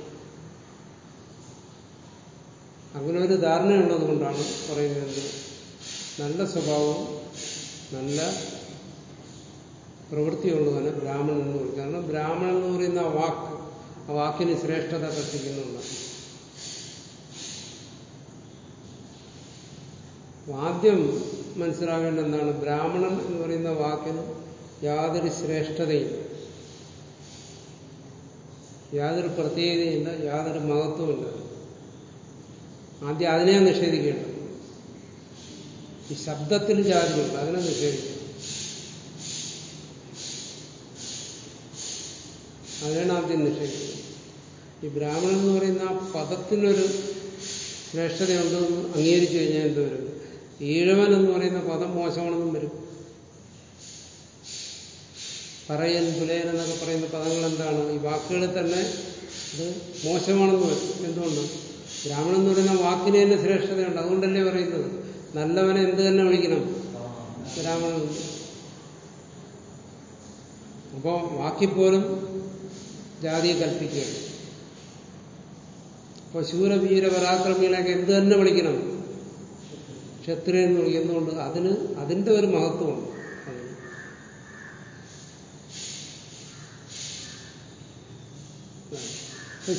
A: അങ്ങനെ ഒരു ധാരണയുള്ളത് കൊണ്ടാണ് പറയുന്നത് നല്ല സ്വഭാവവും നല്ല പ്രവൃത്തിയുള്ളവന് ബ്രാഹ്മണൻ എന്ന് പറയും കാരണം ബ്രാഹ്മണൻ എന്ന് പറയുന്ന ആ വാക്ക് ആ വാക്കിന് ശ്രേഷ്ഠത കൽപ്പിക്കുന്നുണ്ടാണ് ആദ്യം മനസ്സിലാകേണ്ട എന്താണ് ബ്രാഹ്മണൻ എന്ന് പറയുന്ന വാക്കിന് യാതൊരു ശ്രേഷ്ഠതയില്ല യാതൊരു പ്രത്യേകതയില്ല യാതൊരു മഹത്വമില്ല ആദ്യം അതിനെ നിഷേധിക്കേണ്ടത് ഈ ശബ്ദത്തിൽ ജാതിയുണ്ട് അതിനെ നിഷേധിക്കണം അതിനാണ് ആദ്യം നിഷേധിക്കുന്നത് ഈ ബ്രാഹ്മണൻ എന്ന് പറയുന്ന ആ പദത്തിനൊരു ശ്രേഷ്ഠതയുണ്ടെന്ന് അംഗീകരിച്ചു കഴിഞ്ഞാൽ എന്ത് വരും ഈഴവൻ എന്ന് പറയുന്ന പദം മോശമാണെന്നും വരും പറയൻ പുലയൻ എന്നൊക്കെ പറയുന്ന പദങ്ങൾ എന്താണ് ഈ വാക്കുകളിൽ തന്നെ ഇത് മോശമാണെന്ന് വരും എന്തുകൊണ്ട് ബ്രാഹ്മണൻ എന്ന് പറയുന്ന വാക്കിന് തന്നെ ശ്രേഷ്ഠതയുണ്ട് അതുകൊണ്ടല്ലേ പറയുന്നത് നല്ലവനെ എന്ത് തന്നെ വിളിക്കണം ബ്രാഹ്മണൻ അപ്പോൾ വാക്കിപ്പോലും ജാതിയെ കൽപ്പിക്കുകയാണ് അപ്പോൾ ശൂരവീര പരാക്രമികളെയൊക്കെ എന്ത് തന്നെ വിളിക്കണം ക്ഷത്രിയൻ എന്ന് വിളിക്കുന്നതുകൊണ്ട് അതിന് അതിന്റെ ഒരു മഹത്വമുണ്ട് ഇപ്പൊ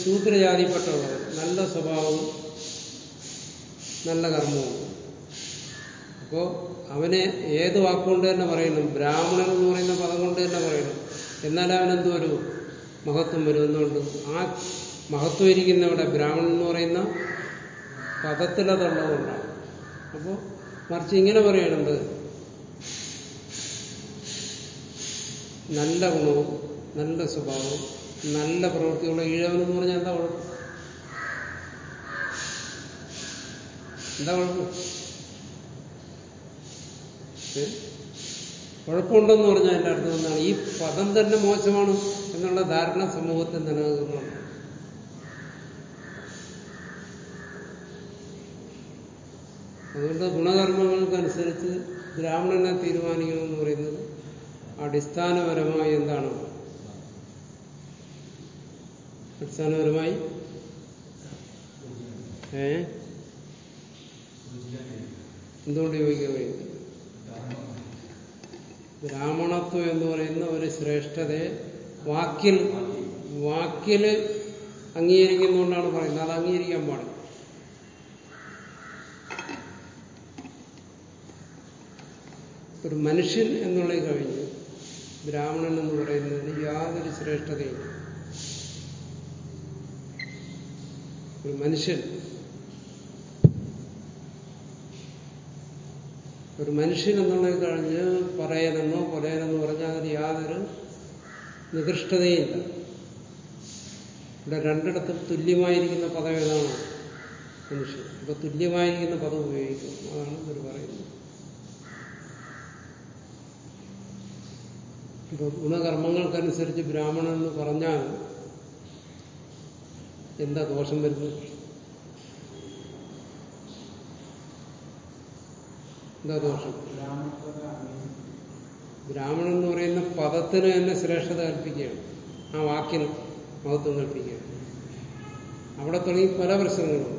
A: ശൂദ്രജാതിപ്പെട്ടുള്ളവർ നല്ല സ്വഭാവവും നല്ല കർമ്മവും അപ്പോ അവനെ ഏത് വാക്കുകൊണ്ട് തന്നെ പറയണം ബ്രാഹ്മണൻ എന്ന് പറയുന്ന പദം കൊണ്ട് തന്നെ പറയണം എന്നാലും അവനെന്തോ ഒരു മഹത്വം വരുന്നുണ്ട് ആ മഹത്വം ഇരിക്കുന്ന ഇവിടെ ബ്രാഹ്മണൻ എന്ന് പറയുന്ന പദത്തിലതുള്ളതുകൊണ്ടാണ് അപ്പോൾ മറിച്ച് ഇങ്ങനെ പറയണത് നല്ല ഗുണവും നല്ല സ്വഭാവവും നല്ല പ്രവൃത്തിയുള്ള ഈഴവനെന്ന് പറഞ്ഞാൽ എന്താ കുഴപ്പം എന്താ കുഴപ്പം ഏ? കുഴപ്പമുണ്ടെന്ന് പറഞ്ഞാൽ എൻ്റെ അർത്ഥം എന്താണ് ഈ പദം തന്നെ മോശമാണ് എന്നുള്ള ധാരണ സമൂഹത്തിൽ നിലനിൽക്കുന്നുണ്ട് അതുകൊണ്ട് ഗുണകർമ്മങ്ങൾക്കനുസരിച്ച് ബ്രാഹ്മണനെ തീരുമാനിക്കണമെന്ന് പറയുന്നത് അടിസ്ഥാനപരമായി എന്താണ് അടിസ്ഥാനപരമായി ഏ എന്തുകൊണ്ട് ചോദിക്കാൻ കഴിയും ബ്രാഹ്മണത്വം എന്ന് പറയുന്ന ഒരു ശ്രേഷ്ഠതയെ വാക്കിൽ വാക്കിൽ അംഗീകരിക്കുന്നതുകൊണ്ടാണ് പറയുന്നത് അത് അംഗീകരിക്കാൻ പാടില്ല ഒരു മനുഷ്യൻ എന്നുള്ളത് കഴിഞ്ഞ് ബ്രാഹ്മണൻ എന്ന് പറയുന്നതിന് യാതൊരു ശ്രേഷ്ഠതയില്ല ഒരു മനുഷ്യൻ ഒരു മനുഷ്യൻ എന്നുള്ളത് കഴിഞ്ഞ് പറയനെന്നോ കൊലയനെന്നോ പറഞ്ഞാൽ അതിന് യാതൊരു നികൃഷ്ടതയില്ല ഇവിടെ രണ്ടിടത്തും തുല്യമായിരിക്കുന്ന പദം ഏതാണ് മനുഷ്യൻ അപ്പൊ തുല്യമായിരിക്കുന്ന പദം ഉപയോഗിക്കും അതാണ് ഇവർ പറയുന്നത് ഇപ്പൊ ഗുണകർമ്മങ്ങൾക്കനുസരിച്ച് ബ്രാഹ്മണൻ എന്ന് പറഞ്ഞാൽ എന്താ ദോഷം വരുന്നത് എന്താ ദോഷം ബ്രാഹ്മണൻ എന്ന് പറയുന്ന പദത്തിന് തന്നെ ശ്രേഷ്ഠത കൽപ്പിക്കുകയാണ് ആ വാക്കിന് മഹത്വം കൽപ്പിക്കുകയാണ് അവിടെ തുടങ്ങി പല പ്രശ്നങ്ങളുണ്ട്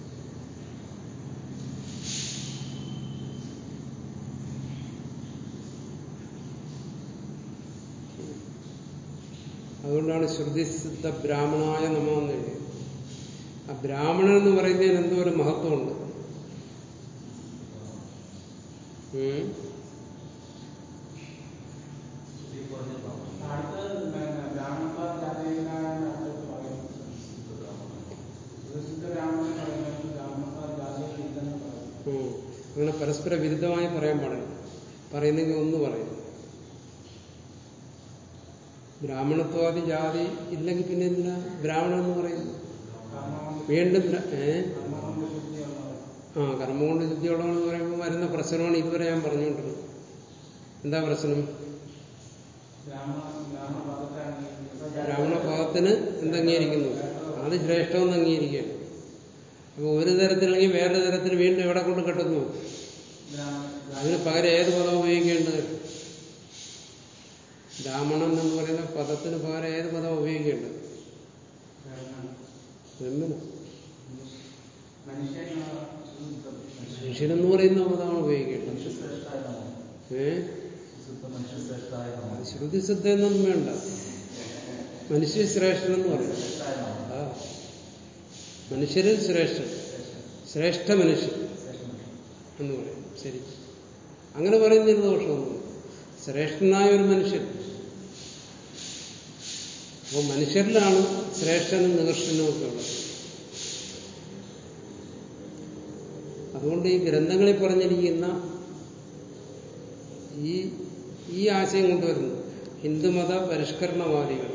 A: അതുകൊണ്ടാണ് ശ്രുതിസിദ്ധ ബ്രാഹ്മണായ നമ എന്ന് എഴുതിയത് ആ ബ്രാഹ്മണൻ എന്ന് പറയുന്നതിന് എന്തോ ഒരു മഹത്വമുണ്ട് ഉം. ഉം. അങ്ങനെ പരസ്പര വിരുദ്ധമായി പറയാൻ പാടില്ല പറയുന്നെങ്കിൽ ഒന്ന് പറയും ബ്രാഹ്മണത്വാദി ജാതി ഇല്ലെങ്കിൽ പിന്നെ എന്തിനാ ബ്രാഹ്മണൻ എന്ന് പറയുന്നു വീണ്ടും ബ്ര- ഏ ആ കർമ്മം കൊണ്ട് ശുദ്ധിയുള്ളവെന്ന് പറയുമ്പോൾ വരുന്ന പ്രശ്നമാണ് ഇതുവരെ ഞാൻ പറഞ്ഞുകൊണ്ടിരുന്നത് എന്താ പ്രശ്നം ബ്രാഹ്മണ പദത്തിന് എന്തംഗീകരിക്കുന്നു അത് ശ്രേഷ്ഠമെന്ന് അംഗീകരിക്കുകയാണ് അപ്പൊ ഒരു തരത്തിലെങ്കിൽ വേറൊരു തരത്തിൽ വീണ്ടും എവിടെ കൊണ്ട് കെട്ടുന്നു അതിന് പകരം ഏത് പദം ഉപയോഗിക്കേണ്ടത് ബ്രാഹ്മണൻ എന്ന് പറയുന്ന പദത്തിന് പകരം ഏത് പദം ഉപയോഗിക്കേണ്ടത് ബ്രഹ്മന മനുഷ്യനെന്ന് പറയുന്ന പദമാണ് ഉപയോഗിക്കേണ്ടത് ഏ ശ്രുതി ശ്രദ്ധ എന്നൊന്നും വേണ്ട മനുഷ്യ ശ്രേഷ്ഠൻ എന്ന് പറയും ആ മനുഷ്യരിൽ ശ്രേഷ്ഠൻ ശ്രേഷ്ഠ മനുഷ്യൻ എന്ന് പറയും ശരി അങ്ങനെ പറയുന്നൊരു ദോഷമൊന്നും ശ്രേഷ്ഠനായ ഒരു മനുഷ്യൻ അപ്പോൾ മനുഷ്യരിലാണ് ശ്രേഷ്ഠനും നികർഷനും ഒക്കെ ഉള്ളത് അതുകൊണ്ട് ഈ ഗ്രന്ഥങ്ങളിൽ പറഞ്ഞിരിക്കുന്ന ഈ ഈ ആശയം കൊണ്ടുവരുന്നു ഹിന്ദുമത പരിഷ്കരണവാദികൾ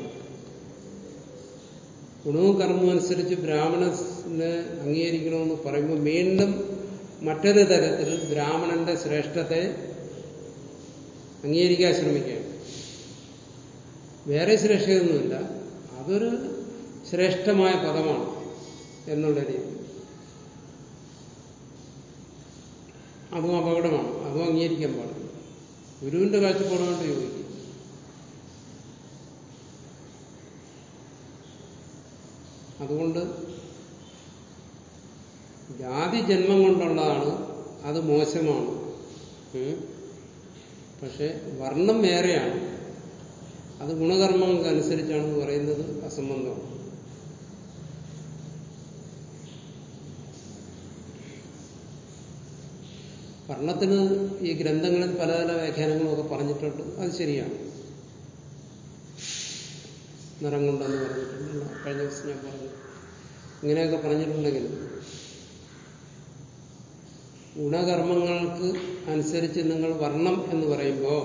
A: ഗുണവും കർമ്മവും അനുസരിച്ച് ബ്രാഹ്മണനെ അംഗീകരിക്കണമെന്ന് പറയുമ്പോൾ വീണ്ടും മറ്റൊരു തരത്തിൽ ബ്രാഹ്മണന്റെ ശ്രേഷ്ഠത്തെ അംഗീകരിക്കാൻ ശ്രമിക്കുകയാണ് വേറെ ശ്രേഷ്ഠയൊന്നുമില്ല അതൊരു ശ്രേഷ്ഠമായ പദമാണ് എന്നുള്ള രീതി അതും അപകടമാണ് അതും അംഗീകരിക്കാൻ പാടില്ല ഗുരുവിന്റെ കാഴ്ചപ്പാട് കൊണ്ട് യോജിക്കും അതുകൊണ്ട് ജാതി ജന്മം കൊണ്ടുള്ളതാണ് അത് മോശമാണ് ഉം. പക്ഷെ വർണ്ണം വേറെയാണ് അത് ഗുണകർമ്മങ്ങൾക്ക് അനുസരിച്ചാണെന്ന് പറയുന്നത് അസംബന്ധമാണ് വർണ്ണത്തിന് ഈ ഗ്രന്ഥങ്ങളിൽ പല പല വ്യാഖ്യാനങ്ങളൊക്കെ പറഞ്ഞിട്ടുണ്ട് അത് ശരിയാണ് നിറം കൊണ്ടെന്ന് പറഞ്ഞിട്ടുണ്ട് കഴിഞ്ഞ ദിവസം ഞാൻ പറഞ്ഞു ഇങ്ങനെയൊക്കെ പറഞ്ഞിട്ടുണ്ടെങ്കിൽ ഗുണകർമ്മങ്ങൾക്ക് അനുസരിച്ച് നിങ്ങൾ വർണ്ണം എന്ന് പറയുമ്പോൾ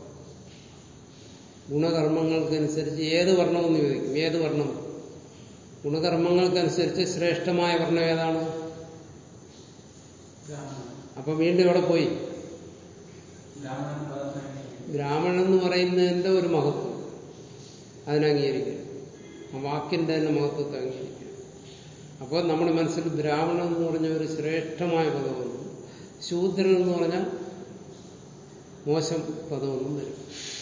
A: ഗുണകർമ്മങ്ങൾക്കനുസരിച്ച് ഏത് വർണ്ണമെന്ന് ചോദിക്കും ഏത് വർണ്ണം ഗുണകർമ്മങ്ങൾക്കനുസരിച്ച് ശ്രേഷ്ഠമായ വർണ്ണം ഏതാണ് അപ്പൊ വീണ്ടും ഇവിടെ പോയി ബ്രാഹ്മണൻ എന്ന് പറയുന്നതിന്റെ ഒരു മഹത്വം അതിനംഗീകരിക്കുക ആ വാക്കിന്റെ തന്നെ മഹത്വത്തെ അംഗീകരിക്കുക അപ്പോൾ നമ്മുടെ മനസ്സിൽ ബ്രാഹ്മണൻ എന്ന് പറഞ്ഞ ഒരു ശ്രേഷ്ഠമായ പദമൊന്നും ശൂദ്രൻ എന്ന് പറഞ്ഞാൽ മോശം പദമൊന്നും വരും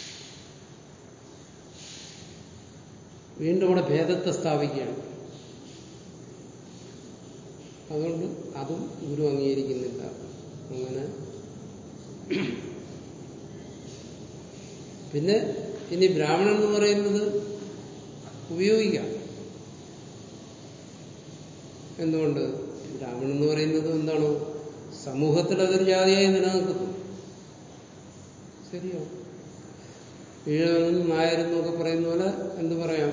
A: വീണ്ടും ഇവിടെ ഭേദത്തെ സ്ഥാപിക്കുകയാണ് അതുകൊണ്ട് അതും ഗുരു അംഗീകരിക്കുന്നില്ല അങ്ങനെ പിന്നെ ഇനി ബ്രാഹ്മണൻ എന്ന് പറയുന്നത് ഉപയോഗിക്കാം എന്തുകൊണ്ട് ബ്രാഹ്മണൻ എന്ന് പറയുന്നത് എന്താണ് സമൂഹത്തിൽ അതൊരു ജാതിയായി നിലനിൽക്കുന്നു ശരിയോ ഈഴവനും നായരെന്നും ഒക്കെ പറയുന്ന പോലെ എന്ത് പറയാം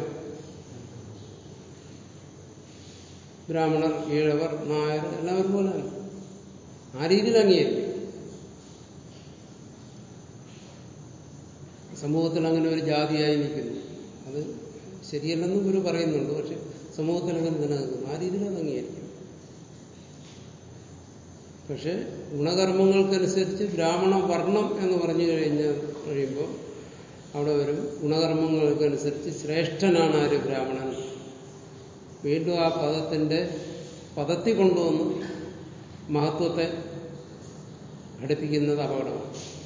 A: ബ്രാഹ്മണർ ഈഴവർ നായർ എല്ലാം ഒരുപോലെയാണ് ആ രീതിയിൽ അംഗീകരിക്കും സമൂഹത്തിൽ അങ്ങനെ ഒരു ജാതിയായി നിൽക്കുന്നു അത് ശരിയല്ലെന്നും ഗുരു പറയുന്നുണ്ട് പക്ഷെ സമൂഹത്തിൽ അങ്ങനെ നിലനിൽക്കുന്നു ആ രീതിയിൽ അത് അംഗീകരിക്കും പക്ഷെ ഗുണകർമ്മങ്ങൾക്കനുസരിച്ച് ബ്രാഹ്മണ വർണ്ണം എന്ന് പറഞ്ഞു കഴിഞ്ഞാൽ കഴിയുമ്പോൾ അവിടെ വരും ഗുണകർമ്മങ്ങൾക്കനുസരിച്ച് ശ്രേഷ്ഠനാണ് ആര് ബ്രാഹ്മണൻ വീണ്ടും ആ പദത്തിന്റെ പദത്തിൽ കൊണ്ടുവന്ന് മഹത്വത്തെ ഘടിപ്പിക്കുന്നത് അപകടമാണ്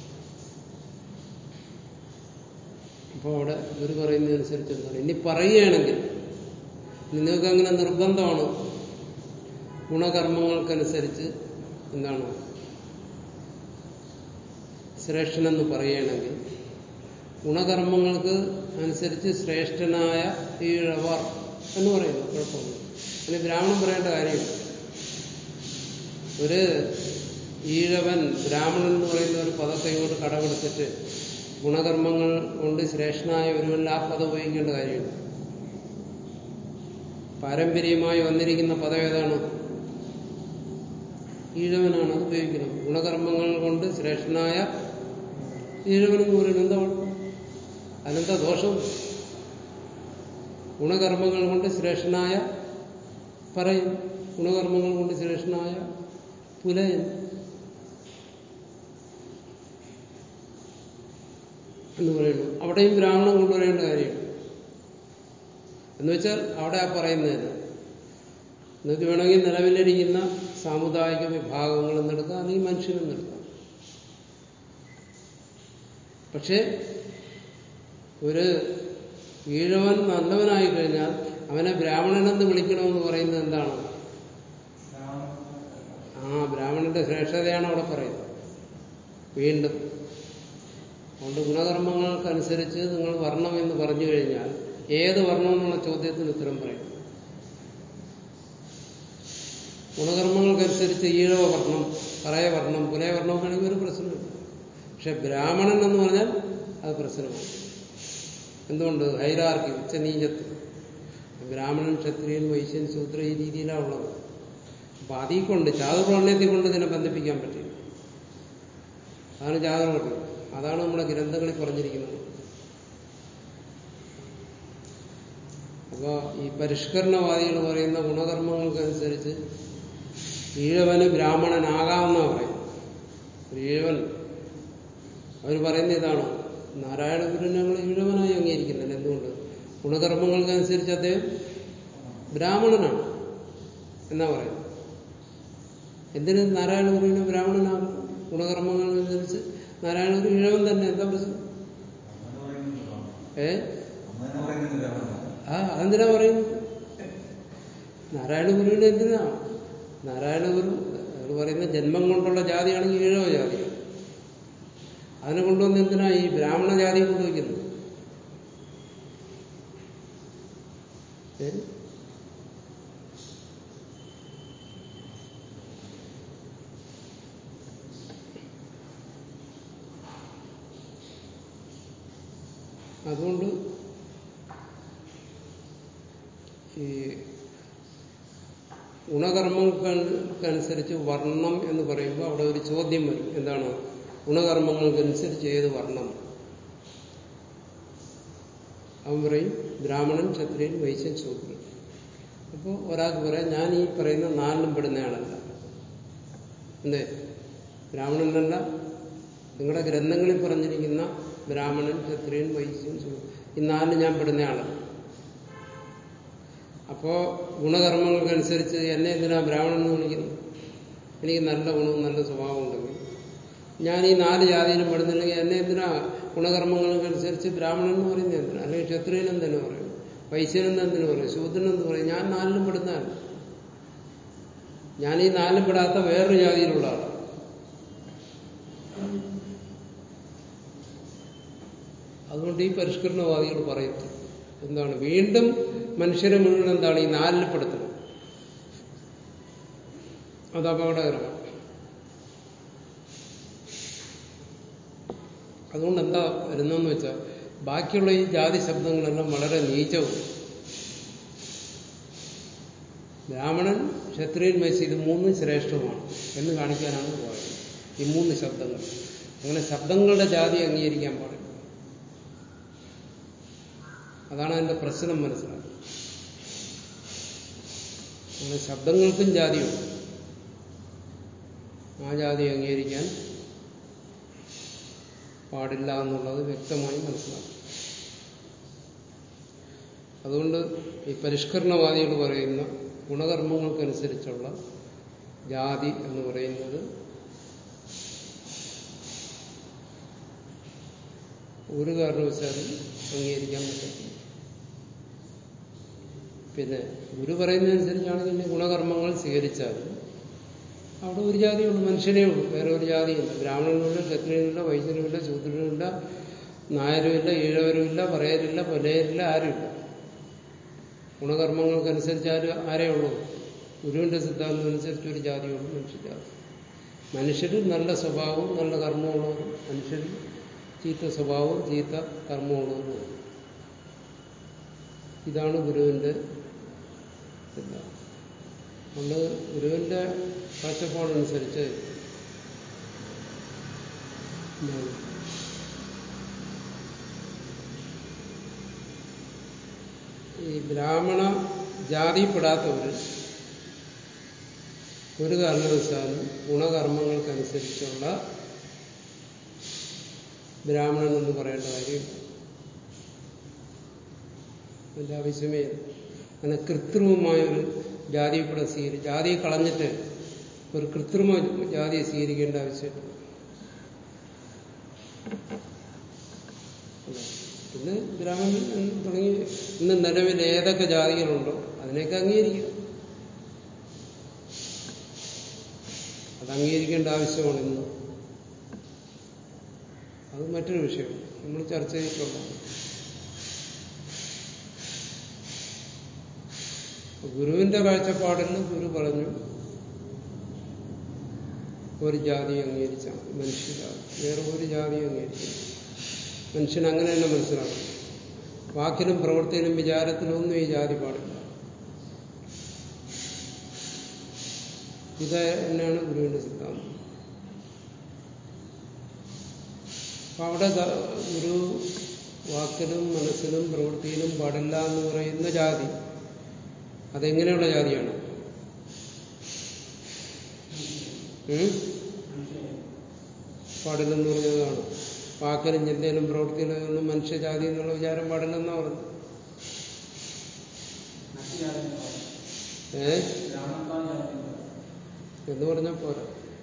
A: അപ്പോൾ അവിടെ ഗുരു പറയുന്നതനുസരിച്ച് എന്താണ് ഇനി പറയുകയാണെങ്കിൽ നിങ്ങൾക്ക് അങ്ങനെ നിർബന്ധമാണ് ഗുണകർമ്മങ്ങൾക്കനുസരിച്ച് എന്താണ് ശ്രേഷ്ഠനെന്ന് പറയുകയാണെങ്കിൽ ഗുണകർമ്മങ്ങൾക്ക് അനുസരിച്ച് ശ്രേഷ്ഠനായ ഈഴവർ എന്ന് പറയുന്നു കുഴപ്പമില്ല അതിന് ബ്രാഹ്മണൻ പറയേണ്ട കാര്യമില്ല ഒരു ഈഴവൻ ബ്രാഹ്മണൻ എന്ന് പറയുന്ന ഒരു പദത്തെ ഇങ്ങോട്ട് കടമെടുത്തിട്ട് ഗുണകർമ്മങ്ങൾ കൊണ്ട് ശ്രേഷ്ഠനായ ഒരുവൻ ആ പദം ഉപയോഗിക്കേണ്ട കാര്യമില്ല പാരമ്പര്യമായി വന്നിരിക്കുന്ന പദം ഏതാണ് ഈഴവനാണ് അത് ഉപയോഗിക്കുന്നത് ഗുണകർമ്മങ്ങൾ കൊണ്ട് ശ്രേഷ്ഠനായ ഈഴവനെന്ന് പറയുന്നത് എന്താ കുഴപ്പം അതിനെന്താ ദോഷം ഗുണകർമ്മങ്ങൾ കൊണ്ട് ശ്രേഷ്ഠനായ പറയും ഗുണകർമ്മങ്ങൾ കൊണ്ട് ശ്രേഷ്ഠനായ പുലയൻ എന്ന് പറയുന്നു അവിടെയും ബ്രാഹ്മണം കൊണ്ടുവരേണ്ട കാര്യമാണ് എന്നുവെച്ചാൽ അവിടെ ആ പറയുന്നതിന് നിങ്ങൾക്ക് വേണമെങ്കിൽ നിലവിലിരിക്കുന്ന സാമുദായിക വിഭാഗങ്ങൾ എന്നെടുക്കാം അല്ലെങ്കിൽ മനുഷ്യനെന്നെടുക്കാം പക്ഷേ ഒരു ഈഴവൻ നല്ലവനായി കഴിഞ്ഞാൽ അവനെ ബ്രാഹ്മണനെന്ന് വിളിക്കണമെന്ന് പറയുന്നത് എന്താണ് ആ ബ്രാഹ്മണന്റെ ശ്രേഷ്ഠതയാണ് അവിടെ പറയുന്നത് വീണ്ടും അതുകൊണ്ട് ഗുണകർമ്മങ്ങൾക്കനുസരിച്ച് നിങ്ങൾ വർണ്ണം എന്ന് പറഞ്ഞു കഴിഞ്ഞാൽ ഏത് വർണ്ണം എന്നുള്ള ചോദ്യത്തിന് ഉത്തരം പറയും ഗുണകർമ്മങ്ങൾക്കനുസരിച്ച് ഈഴവ വർണ്ണം പറയ വർണ്ണം പുലയ വർണ്ണം ആണെങ്കിൽ ഒരു പ്രശ്നമില്ല പക്ഷെ ബ്രാഹ്മണൻ എന്ന് പറഞ്ഞാൽ അത് പ്രശ്നമാണ് എന്തുകൊണ്ട് ഹൈരാർക്കി ഉച്ചനീചത്ത് ബ്രാഹ്മണൻ ക്ഷത്രിയൻ വൈശ്യൻ ശൂദ്ര ഈ രീതിയിലാണ് ഉള്ളത് അപ്പൊ അതിൽ കൊണ്ട് ചാതുർവർണ്ണയത്തെ കൊണ്ട് ഇതിനെ ബന്ധിപ്പിക്കാൻ പറ്റില്ല അതാണ് ചാതുർവർണ്ണം അതാണ് നമ്മുടെ ഗ്രന്ഥങ്ങളിൽ പറഞ്ഞിരിക്കുന്നത് അപ്പോ ഈ പരിഷ്കരണവാദികൾ പറയുന്ന ഗുണകർമ്മങ്ങൾക്കനുസരിച്ച് ഈഴവന് ബ്രാഹ്മണനാകാമെന്നാ പറയും ഒരു ഈഴവൻ അവർ പറയുന്ന ഇതാണ് നാരായണ ഗുരു ഞങ്ങൾ ഈഴവനായി അംഗീകരിക്കുന്നില്ല എന്തുകൊണ്ട് ഗുണകർമ്മങ്ങൾക്കനുസരിച്ച് അദ്ദേഹം ബ്രാഹ്മണനാണ് എന്നാ പറയുന്നത് എന്തിന് നാരായണ ഗുരുവിനെ ബ്രാഹ്മണനാകും ഗുണകർമ്മങ്ങൾക്കനുസരിച്ച് നാരായണ ഗുരു ഈഴവൻ തന്നെ എന്താ പ്രശ്നം ഏ ആ അതെന്തിനാ പറയുന്നത് നാരായണ ഗുരുവിനെ എന്തിനാ നാരായണ ഗുരു അയാൾ പറയുന്ന ജന്മം കൊണ്ടുള്ള ജാതിയാണെങ്കിൽ ഈഴവ ജാതിയാണ് അതിനെ കൊണ്ടുവന്ന് എന്തിനാ ഈ ബ്രാഹ്മണ ജാതി കൊണ്ടുവയ്ക്കുന്നത് ഏ അതുകൊണ്ട് ഈ ഗുണകർമ്മങ്ങൾക്കനുസരിച്ച് വർണ്ണം എന്ന് പറയുമ്പോൾ അവിടെ ഒരു ചോദ്യം വരും എന്താണ് ഗുണകർമ്മങ്ങൾക്കനുസരിച്ച് ഏത് വർണ്ണം അവൻ പറയും ബ്രാഹ്മണൻ ക്ഷത്രിയൻ വൈശ്യൻ ശൂദ്രൻ അപ്പോൾ ഒരാൾക്ക് പറയാം ഞാൻ ഈ പറയുന്ന നാലിലും പെടുന്നയാളല്ല എന്തേ ബ്രാഹ്മണനല്ല നിങ്ങളുടെ ഗ്രന്ഥങ്ങളിൽ പറഞ്ഞിരിക്കുന്ന ബ്രാഹ്മണൻ ക്ഷത്രിയൻ വൈശ്യൻ ശൂദ്രൻ ഈ നാലിന് ഞാൻ പെടുന്നയാളല്ല അപ്പോ ഗുണകർമ്മങ്ങൾക്കനുസരിച്ച് എന്നെ എന്തിനാ ബ്രാഹ്മണൻ എന്ന് വിളിക്കുന്നു എനിക്ക് നല്ല ഗുണവും നല്ല സ്വഭാവം ഉണ്ടെങ്കിൽ ഞാൻ ഈ നാല് ജാതിയിലും പെടുന്നില്ലെങ്കിൽ എന്നെ എന്തിനാ ഗുണകർമ്മങ്ങൾക്കനുസരിച്ച് ബ്രാഹ്മണൻ എന്ന് പറയുന്നത് എന്തിനാ അല്ലെങ്കിൽ ക്ഷത്രിയൻ എന്തിനു പറയും വൈശ്യനെന്ന് എന്തിനു പറയും ശൂദ്രൻ എന്ന് പറയും ഞാൻ നാലിലും പെടുന്നതാണ് ഞാൻ ഈ നാലിലും പെടാത്ത വേറൊരു ജാതിയിലുള്ള ആളാണ് അതുകൊണ്ട് ഈ പരിഷ്കരണവാദികൾ പറയത്തു എന്താണ് വീണ്ടും മനുഷ്യരെ മുഴുവൻ എന്താണ് ഈ നാലിൽ പെടുത്തണം അത് അപകടകരമാണ് അതുകൊണ്ട് എന്താ വരുന്നതെന്ന് വെച്ചാൽ ബാക്കിയുള്ള ഈ ജാതി ശബ്ദങ്ങളെല്ലാം വളരെ നീചവും ബ്രാഹ്മണൻ ക്ഷത്രിയൻ വൈശ്യ ഇത് മൂന്നും ശ്രേഷ്ഠവുമാണ് എന്ന് കാണിക്കാനാണ് പോയത് ഈ മൂന്ന് ശബ്ദങ്ങൾ അങ്ങനെ ശബ്ദങ്ങളുടെ ജാതി അംഗീകരിക്കാൻ പാടില്ല അതാണ് അതിന്റെ പ്രശ്നം മനസ്സിലാക്കുന്നത് അങ്ങനെ ശബ്ദങ്ങൾക്കും ജാതിയുണ്ട് ആ ജാതി അംഗീകരിക്കാൻ പാടില്ല എന്നുള്ളത് വ്യക്തമായി മനസ്സിലാക്കും അതുകൊണ്ട് ഈ പരിഷ്കരണവാദികൾ പറയുന്ന ഗുണകർമ്മങ്ങൾക്കനുസരിച്ചുള്ള ജാതി എന്ന് പറയുന്നത് ഒരു കാരണവശാലും അംഗീകരിക്കാൻ പറ്റത്തില്ല പിന്നെ ഗുരു പറയുന്നതനുസരിച്ചാണെങ്കിൽ ഇനി ഗുണകർമ്മങ്ങൾ സ്വീകരിച്ചാലും അവിടെ ഒരു ജാതിയുള്ളൂ മനുഷ്യനേ ഉള്ളൂ വേറെ ഒരു ജാതിയില്ല ബ്രാഹ്മണനുമില്ല ക്ഷത്രിയനുമില്ല വൈദ്യനുമില്ല ശൂദ്രനുമില്ല നായരുമില്ല ഈഴവരുമില്ല പറയരില്ല പൊലയരില്ല ആരുമില്ല ഗുണകർമ്മങ്ങൾക്കനുസരിച്ച് ആര് ആരേ ഉള്ളൂ ഗുരുവിന്റെ സിദ്ധാന്തം അനുസരിച്ച് ഒരു ജാതിയുള്ളൂ മനുഷ്യജാതി മനുഷ്യരിൽ നല്ല സ്വഭാവവും നല്ല കർമ്മമുള്ളവരും മനുഷ്യരിൽ ചീത്ത സ്വഭാവവും ചീത്ത കർമ്മമുള്ളവരും ഇതാണ് ഗുരുവിന്റെ സിദ്ധാന്തം അതുകൊണ്ട് ഗുരുവിന്റെ കാഴ്ചപ്പാടനുസരിച്ച് ഈ ബ്രാഹ്മണ ജാതിപ്പെടാത്തവർ ഒരു കാരണവശാലും ഗുണകർമ്മങ്ങൾക്കനുസരിച്ചുള്ള ബ്രാഹ്മണൻ എന്ന് പറയേണ്ട കാര്യം അതിന്റെ ആവശ്യമേ ഇല്ല. അങ്ങനെ കൃത്രിമമായൊരു ജാതിപ്പെടെ സ്വീകരി ജാതിയെ കളഞ്ഞിട്ട് ഒരു കൃത്രിമ ജാതിയെ സ്വീകരിക്കേണ്ട ആവശ്യമില്ല പിന്നെ ബ്രാഹ്മണൻ എന്ന് തുടങ്ങി ഇന്ന് നിലവിൽ ഏതൊക്കെ ജാതികളുണ്ടോ അതിനെയൊക്കെ അംഗീകരിക്കും അത് അംഗീകരിക്കേണ്ട ആവശ്യമാണ് ഇന്ന് അത് മറ്റൊരു വിഷയമാണ് നമ്മൾ ചർച്ച ചെയ്തിട്ടുള്ളതാണ് ഗുരുവിന്റെ കാഴ്ചപ്പാടിൽ ഗുരു പറഞ്ഞു ഒരു ജാതി അംഗീകരിച്ചാൽ മനുഷ്യജാതി വേറെ ഒരു ജാതി അംഗീകരിക്കുന്നു മനുഷ്യൻ അങ്ങനെ തന്നെ മനസ്സിലാക്കണം വാക്കിലും പ്രവൃത്തിയിലും വിചാരത്തിലും ഒന്നും ഈ ജാതി പാടില്ല ഇത് തന്നെയാണ് ഗുരുവിന്റെ സിദ്ധാന്തം അപ്പൊ അവിടെ ഗ- ഗുരു വാക്കിലും മനസ്സിലും പ്രവൃത്തിയിലും പാടില്ല എന്ന് പറയുന്ന ജാതി അതെങ്ങനെയുള്ള ജാതിയാണ് ഉം? പാടില്ലെന്ന് പറഞ്ഞതാണ് വാക്കിലും ചിന്തയിലും പ്രവൃത്തിയിലും ഒന്നും മനുഷ്യജാതി എന്നുള്ള വിചാരം പാടില്ലെന്നാ പറഞ്ഞു ഏ എന്ന് പറഞ്ഞാൽ പോരാ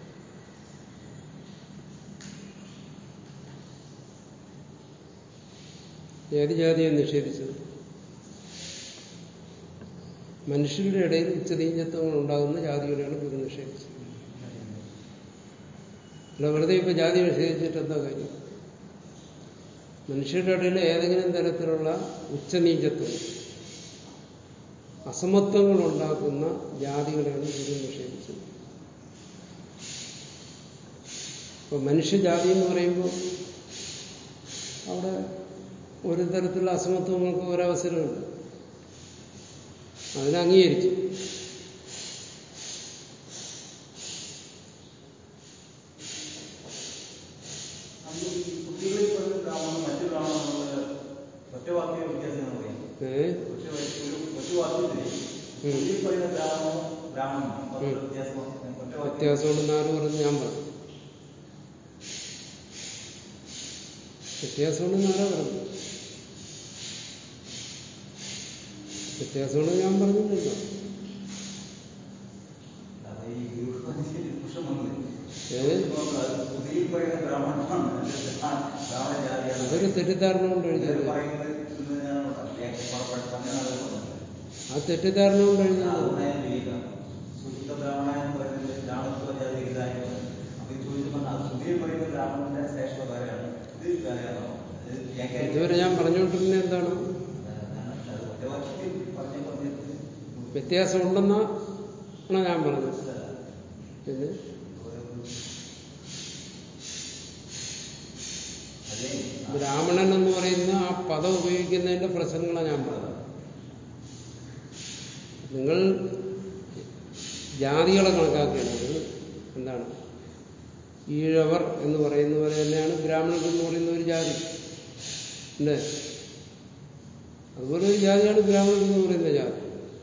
A: ഏത് ജാതിയെ നിഷേധിച്ചത് മനുഷ്യരുടെ ഇടയിൽ ഉച്ചനീചത്വങ്ങൾ ഉണ്ടാകുന്ന ജാതികളെയാണ് ഗുരു നിഷേധിച്ചത് അല്ല വെറുതെ ഇപ്പൊ ജാതി നിഷേധിച്ചിട്ട് എന്താ കാര്യം മനുഷ്യരുടെ ഇടയിൽ ഏതെങ്കിലും തരത്തിലുള്ള ഉച്ചനീചത്വം അസമത്വങ്ങൾ ഉണ്ടാക്കുന്ന ജാതികളെയാണ് ഗുരു നിഷേധിച്ചത് ഇപ്പൊ മനുഷ്യജാതി എന്ന് പറയുമ്പോൾ അവിടെ ഒരു തരത്തിലുള്ള അസമത്വങ്ങൾക്ക് ഒരവസരമില്ല അതിനെ അംഗീകരിച്ചു
B: നമ്മൾ ഈ കുട്ടികളിൽ പറഞ്ഞ ബ്രാഹ്മണൻ മറ്റു ബ്രാഹ്മണനുള്ള ഒറ്റവാക്യ വ്യത്യാസം എന്ന് പറയും
A: ഏ
B: ഒറ്റ ഒരു ഒറ്റ വാക്യത്തിൽ കുട്ടിയിൽ പറയുന്ന ബ്രാഹ്മണനും ബ്രാഹ്മണനും തമ്മിലുള്ള വ്യത്യാസം ഒറ്റ വാക്യം
A: വ്യത്യാസമുണ്ടെന്ന് ആര് പറഞ്ഞു ഞാൻ പറഞ്ഞു വ്യത്യാസമുണ്ടെന്ന് ആരാ പറഞ്ഞു വ്യത്യാസമുണ്ടെന്ന് ഞാൻ പറഞ്ഞില്ലല്ലോ
B: അത് ഈ ഗുരുപതിയിൽ പുരുഷം വന്നത്
A: ഏ
B: കുട്ടിയിൽ പറയുന്ന ബ്രാഹ്മണനാണ് ബ്രാഹ്മണ ജാതിയാണ്
A: അതൊരു തെറ്റിദ്ധാരണ കൊണ്ട്
B: ഇങ്ങനെ
A: എഴുതിയത്
B: പറയുന്നത് എന്ന് ഞാൻ പറഞ്ഞാണ് പറഞ്ഞത്
A: ആ തെറ്റിദ്ധാരണ കൊണ്ട് എഴുതിയത്
B: അതുകൊണ്ട് ഞാൻ വിവേകാണ് ശുദ്ധ ബ്രാഹ്മണ എന്ന് പറയുന്നത് ബ്രാഹ്മണത്വ ജാതി ഇതായി അപ്പൊ ഇത് ചോദിച്ചപ്പോൾ അത് കുട്ടിയിൽ പറയുന്ന ബ്രാഹ്മണന്റെ ശ്രേഷ്ഠ കാര്യമാണ് ഇത് കാര്യമാണോ അത് വ്യാഖ്യാനിച്ച്
A: ഇതുവരെ ഞാൻ പറഞ്ഞുകൊണ്ടിരുന്നത് എന്താണ്
B: അത് ഒറ്റവാക്യത്തിൽ പറഞ്ഞ പറഞ്ഞത്
A: വ്യത്യാസമുണ്ടെന്നാണ് ഞാൻ പറഞ്ഞത് പിന്നെ
B: അതെ
A: ബ്രാഹ്മണൻ എന്ന് പറയുന്ന ആ പദം ഉപയോഗിക്കുന്നതിന്റെ പ്രശ്നങ്ങളാണ് ഞാൻ പറഞ്ഞത് നിങ്ങൾ ജാതികളെ കണക്കാക്കേണ്ടത് എന്താണ് ഈഴവർ എന്ന് പറയുന്ന പോലെ തന്നെയാണ് ബ്രാഹ്മണർ എന്ന് പറയുന്ന ഒരു ജാതി അല്ലേ അതുപോലെ ഒരു ജാതിയാണ് ബ്രാഹ്മണർ എന്ന് പറയുന്ന ജാതി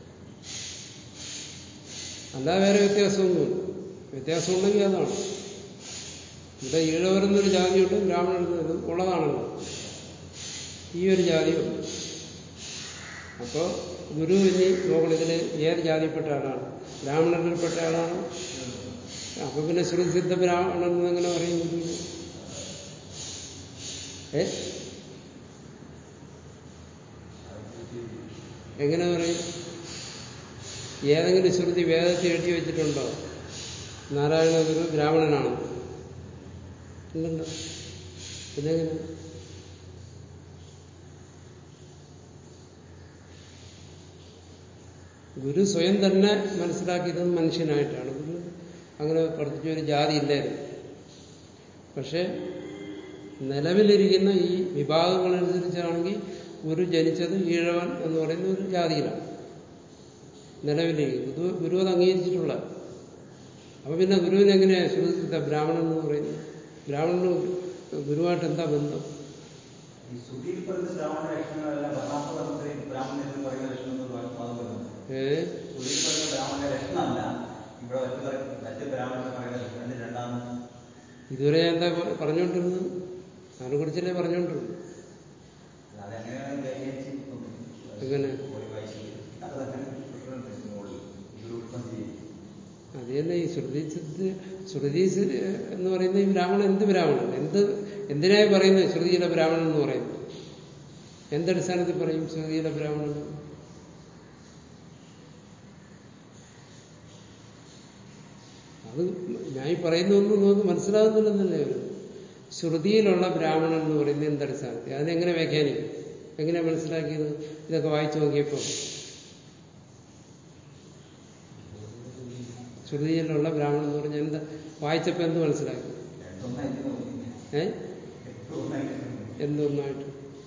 A: അല്ലാതെ വേറെ വ്യത്യാസമൊന്നുമില്ല വ്യത്യാസമുണ്ടെങ്കിൽ അതാണ് ഇവിടെ ഈഴവരെന്നൊരു ജാതിയുണ്ട് ബ്രാഹ്മണർ ഉള്ളതാണല്ലോ ഈ ഒരു ജാതിയുണ്ട് അപ്പോൾ ഗുരു ഇനി നോക്കണം ഇതിൽ ഏത് ജാതിയിൽപ്പെട്ട ആളാണ് ബ്രാഹ്മണരിൽപ്പെട്ട ആളാണ് അപ്പൊ പിന്നെ ശ്രുതിസിദ്ധ ബ്രാഹ്മണൻ എന്ന് എങ്ങനെ പറയും ഗുരു ഏ എങ്ങനെ പറയും ഏതെങ്കിലും ശ്രുതി വേദത്തിൽ എഴുതി വെച്ചിട്ടുണ്ടോ നാരായണ ഗുരു ബ്രാഹ്മണനാണ് ഇല്ലല്ലോ പിന്നെങ്ങനെ ഗുരു സ്വയം തന്നെ മനസ്സിലാക്കിയത് മനുഷ്യനായിട്ടാണ് ഗുരു അങ്ങനെ പഠിപ്പിച്ച ഒരു ജാതി ഇല്ലായിരുന്നു പക്ഷെ നിലവിലിരിക്കുന്ന ഈ വിഭാഗങ്ങളനുസരിച്ചാണെങ്കിൽ ഗുരു ജനിച്ചത് ഈഴവൻ എന്ന് പറയുന്ന ഒരു ജാതിയിലാണ് നിലവിലിരിക്കുന്നത് ഗുരു ഗുരു അത് അംഗീകരിച്ചിട്ടുള്ള അപ്പൊ പിന്നെ ഗുരുവിന് എങ്ങനെയാ ശ്രുതിസിദ്ധ ബ്രാഹ്മണൻ എന്ന് പറയുന്നത് ബ്രാഹ്മണനും ഗുരുവായിട്ട് എന്താ ബന്ധം
B: ഈ ശ്രുതിയിൽ പറയുന്ന ബ്രാഹ്മണ ലക്ഷണങ്ങളെല്ലാം വർണ്ണാശ്രമത്തിൽ ബ്രാഹ്മണൻ എന്ന് പറയുന്ന ലക്ഷണം എന്ന് വാദം വരുന്നത്
A: ഏ
B: ശ്രുതിയിൽ പറയുന്ന ബ്രാഹ്മണ ലക്ഷണമല്ല ഇവിടെ മറ്റു പറ- മറ്റ് ബ്രാഹ്മണൻ പറയുന്ന ലക്ഷണം രണ്ടാമത്
A: ഇതുവരെ ഞാൻ എന്താ പ- പറഞ്ഞുകൊണ്ടിരുന്നത് അതിനെ കുറിച്ചല്ലേ പറഞ്ഞുകൊണ്ടിരുന്നത്
B: അതങ്ങനെയാണ് വ്യാഖ്യാനിച്ച്
A: എങ്ങനെ?
B: പോയി വായിച്ചത്. അതങ്ങനെ പ്രശ്നമുണ്ട് മുകളിൽ. ഗുരു ഉത്പത്തി ചെയ്യും.
A: അത് തന്നെ ഈ ശ്രുതി സിദ്ധ ശ്രുതി സി- എന്ന് പറയുന്ന ഈ ബ്രാഹ്മണൻ എന്ത് ബ്രാഹ്മണൻ എന്ത് എന്തിനായി പറയുന്നത് ശ്രുതിയിലെ ബ്രാഹ്മണൻ എന്ന് പറയുന്നത് എന്തടിസ്ഥാനത്തിൽ പറയും ശ്രുതിയിലെ ബ്രാഹ്മണൻ എന്ന്? അത് ഞാൻ ഈ പറയുന്നൊന്നും നമുക്ക് മനസ്സിലാകുന്നില്ലെന്നല്ലേ ഒരു ശ്രുതിയിലുള്ള ബ്രാഹ്മണൻ എന്ന് പറയുന്നത് എന്തടിസ്ഥാനത്തിൽ അതിനെങ്ങനെ വ്യാഖ്യാനിക്കും എങ്ങനെ മനസ്സിലാക്കിയത് ഇതൊക്കെ വായിച്ചു നോക്കിയപ്പോൾ ശ്രുതിയിലുള്ള ബ്രാഹ്മണൻ എന്ന് പറഞ്ഞാൽ എന്താ വായിച്ചപ്പോൾ എന്ത് മനസ്സിലാക്കി
B: രണ്ടൊന്നായിട്ട് നോക്കി.
A: ഏ
B: രണ്ടൊന്നായിട്ട് നോക്കി.
A: എന്തൊന്നായിട്ട്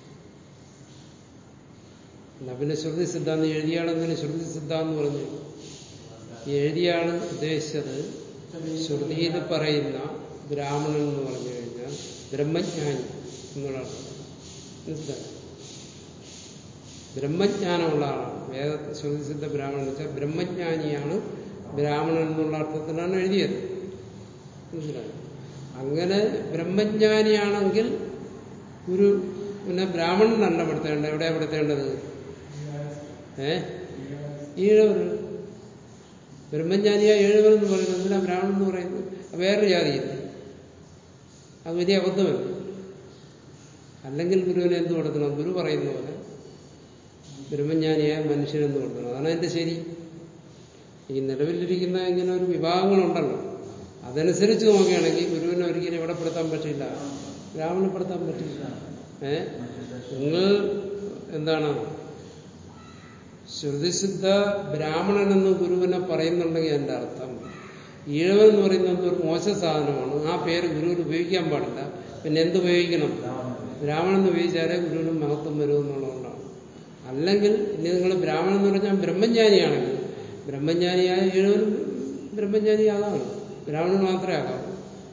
A: എന്നാ പിന്നെ ശ്രുതി സിദ്ധാന്ന് എഴുതിയാളെങ്ങനെ ശ്രുതി സിദ്ധാന്ന് പറഞ്ഞു ഈ എഴുതിയാൾ ഉദ്ദേശിച്ചത് ശ്രുതിയിൽ പറയുന്ന ബ്രാഹ്മണൻ എന്ന് പറഞ്ഞു കഴിഞ്ഞാൽ ബ്രഹ്മജ്ഞാനി എന്നുള്ള അർത്ഥം. മനസ്സിലായോ ബ്രഹ്മജ്ഞാനമുള്ള ആളാണ് വേദ ശ്രുതിസിദ്ധ ബ്രാഹ്മണൻ എന്ന് വെച്ചാൽ ബ്രഹ്മജ്ഞാനിയാണ് ബ്രാഹ്മണൻ എന്നുള്ള അർത്ഥത്തിലാണ് എഴുതിയത് മനസ്സിലായോ അങ്ങനെ ബ്രഹ്മജ്ഞാനിയാണെങ്കിൽ ഒരു പിന്നെ ബ്രാഹ്മണനല്ല പെടുത്തേണ്ടത് എവിടെയാ പെടുത്തേണ്ടത് ഏ ഈഴവർ ബ്രഹ്മജ്ഞാനിയ ഏഴുവർ എന്ന് പറയുന്നത് എന്തിനാ ബ്രാഹ്മണൻ എന്ന് പറയുന്നത് അത് വേറൊരു ജാതിയില്ല അത് വലിയ അബദ്ധമല്ല അല്ലെങ്കിൽ ഗുരുവിനെ എന്ത് കൊടുക്കണം ഗുരു പറയുന്ന പോലെ ബ്രഹ്മജ്ഞാനിയായ മനുഷ്യനെന്ന് കൊടുക്കണം അതാണ് അതിന്റെ ശരി ഈ നിലവിലിരിക്കുന്ന ഇങ്ങനെ ഒരു വിഭാഗങ്ങളുണ്ടല്ലോ അതനുസരിച്ച് നോക്കുകയാണെങ്കിൽ ഗുരുവിനെ ഒരിക്കലും ഇവിടെ പെടുത്താൻ പറ്റില്ല ബ്രാഹ്മണപ്പെടുത്താൻ പറ്റില്ല ഏ നിങ്ങൾ എന്താണ് ശ്രുതിസിദ്ധ ബ്രാഹ്മണൻ എന്ന് ഗുരുവിനെ പറയുന്നുണ്ടെങ്കിൽ എന്റെ അർത്ഥം ഈഴവൻ എന്ന് പറയുന്നത് ഒരു മോശ സാധനമാണ് ആ പേര് ഗുരുവിന് ഉപയോഗിക്കാൻ പാടില്ല പിന്നെ എന്ത് ഉപയോഗിക്കണം ബ്രാഹ്മണൻ എന്ന് ഉപയോഗിച്ചാലേ ഗുരുവിന് മഹത്വം വരുമെന്നുള്ളതുകൊണ്ടാണ് അല്ലെങ്കിൽ ഇനി നിങ്ങൾ ബ്രാഹ്മണൻ എന്ന് പറഞ്ഞാൽ ബ്രഹ്മജ്ഞാനിയാണെങ്കിൽ ബ്രഹ്മജ്ഞാനിയായ ഈഴവനും ബ്രഹ്മജ്ഞാനിയാകാം ബ്രാഹ്മണൻ മാത്രമേ ആകാവൂ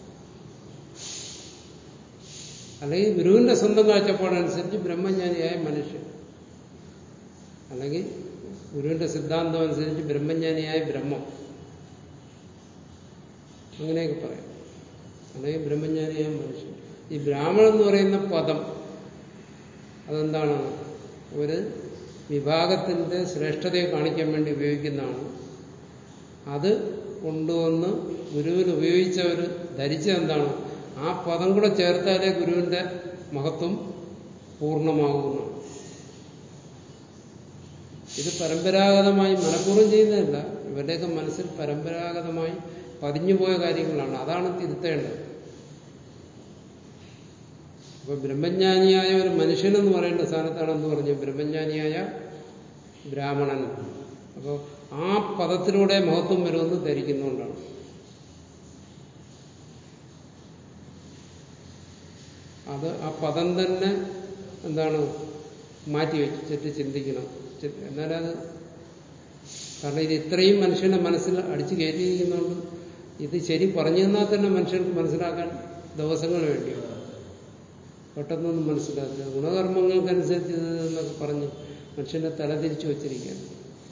A: അല്ലെങ്കിൽ ഗുരുവിന്റെ സ്വന്തം കാഴ്ചപ്പാടനുസരിച്ച് ബ്രഹ്മജ്ഞാനിയായ മനുഷ്യൻ അല്ലെങ്കിൽ ഗുരുവിന്റെ സിദ്ധാന്തം അനുസരിച്ച് ബ്രഹ്മജ്ഞാനിയായ ബ്രഹ്മം അങ്ങനെയൊക്കെ പറയാം അല്ലെങ്കിൽ ബ്രഹ്മജ്ഞാനിയായ മനുഷ്യൻ ഈ ബ്രാഹ്മണൻ എന്ന് പറയുന്ന പദം അതെന്താണ് ഒരു വിഭാഗത്തിന്റെ ശ്രേഷ്ഠതയെ കാണിക്കാൻ വേണ്ടി ഉപയോഗിക്കുന്നതാണ് അത് കൊണ്ടുവന്ന് ഗുരുവിന് ഉപയോഗിച്ചവർ ധരിച്ചത് എന്താണ് ആ പദം കൂടെ ചേർത്താലേ ഗുരുവിന്റെ മഹത്വം പൂർണ്ണമാകുന്നതാണ് ഇത് പരമ്പരാഗതമായി മനഃപൂർവ്വം ചെയ്യുന്നതല്ല ഇവരുടെയൊക്കെ മനസ്സിൽ പരമ്പരാഗതമായി പതിഞ്ഞുപോയ കാര്യങ്ങളാണ് അതാണ് തിരുത്തേണ്ടത് അപ്പൊ ബ്രഹ്മജ്ഞാനിയായ ഒരു മനുഷ്യനെന്ന് പറയേണ്ട സ്ഥാനത്താണെന്ന് പറഞ്ഞു ബ്രഹ്മജ്ഞാനിയായ ബ്രാഹ്മണൻ അപ്പോൾ ആ പദത്തിലൂടെ മഹത്വം വരുമെന്ന് ധരിക്കുന്നുകൊണ്ടാണ് അത് ആ പദം തന്നെ എന്താണ് മാറ്റി വെച്ചിട്ട് ചിന്തിക്കണം എന്നാലത് കാരണം ഇത് ഇത്രയും മനുഷ്യന്റെ മനസ്സിൽ അടിച്ചു കയറ്റിയിരിക്കുന്നതുകൊണ്ട് ഇത് ശരി പറഞ്ഞു തന്നാൽ തന്നെ മനുഷ്യർക്ക് മനസ്സിലാക്കാൻ ദിവസങ്ങൾ വേണ്ടി പെട്ടെന്നൊന്നും മനസ്സിലാക്കുക ഗുണകർമ്മങ്ങൾക്കനുസരിച്ച് ഇത് എന്നൊക്കെ പറഞ്ഞ് മനുഷ്യന്റെ തല തിരിച്ചു വച്ചിരിക്കുകയാണ്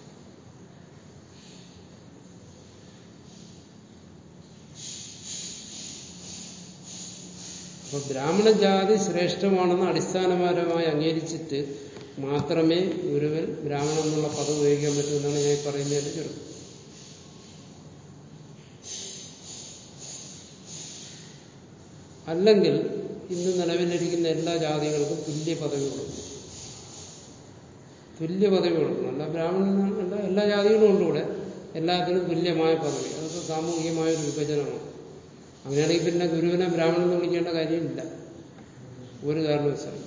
A: അപ്പൊ ബ്രാഹ്മണ ജാതി ശ്രേഷ്ഠമാണെന്ന് അടിസ്ഥാനപരമായി അംഗീകരിച്ചിട്ട് മാത്രമേ ഗുരുവിൽ ബ്രാഹ്മണൻ എന്നുള്ള പദം ഉപയോഗിക്കാൻ പറ്റൂ എന്നാണ് ഞാൻ പറയുന്നതിന്റെ ചുരുക്കം അല്ലെങ്കിൽ ഇന്ന് നിലവിലിരിക്കുന്ന എല്ലാ ജാതികൾക്കും തുല്യ പദവി കൊടുക്കും തുല്യ പദവി കൊടുക്കണം അല്ല ബ്രാഹ്മണൻ അല്ല എല്ലാ ജാതികളും ഉണ്ട് ഇവിടെ എല്ലാത്തിനും തുല്യമായ പദവി അതൊക്കെ സാമൂഹികമായ ഒരു വിഭജനമാണ് അങ്ങനെയാണെങ്കിൽ പിന്നെ ഗുരുവിനെ ബ്രാഹ്മണൻ എന്ന് വിളിക്കേണ്ട കാര്യമില്ല ഒരു കാരണവശാലും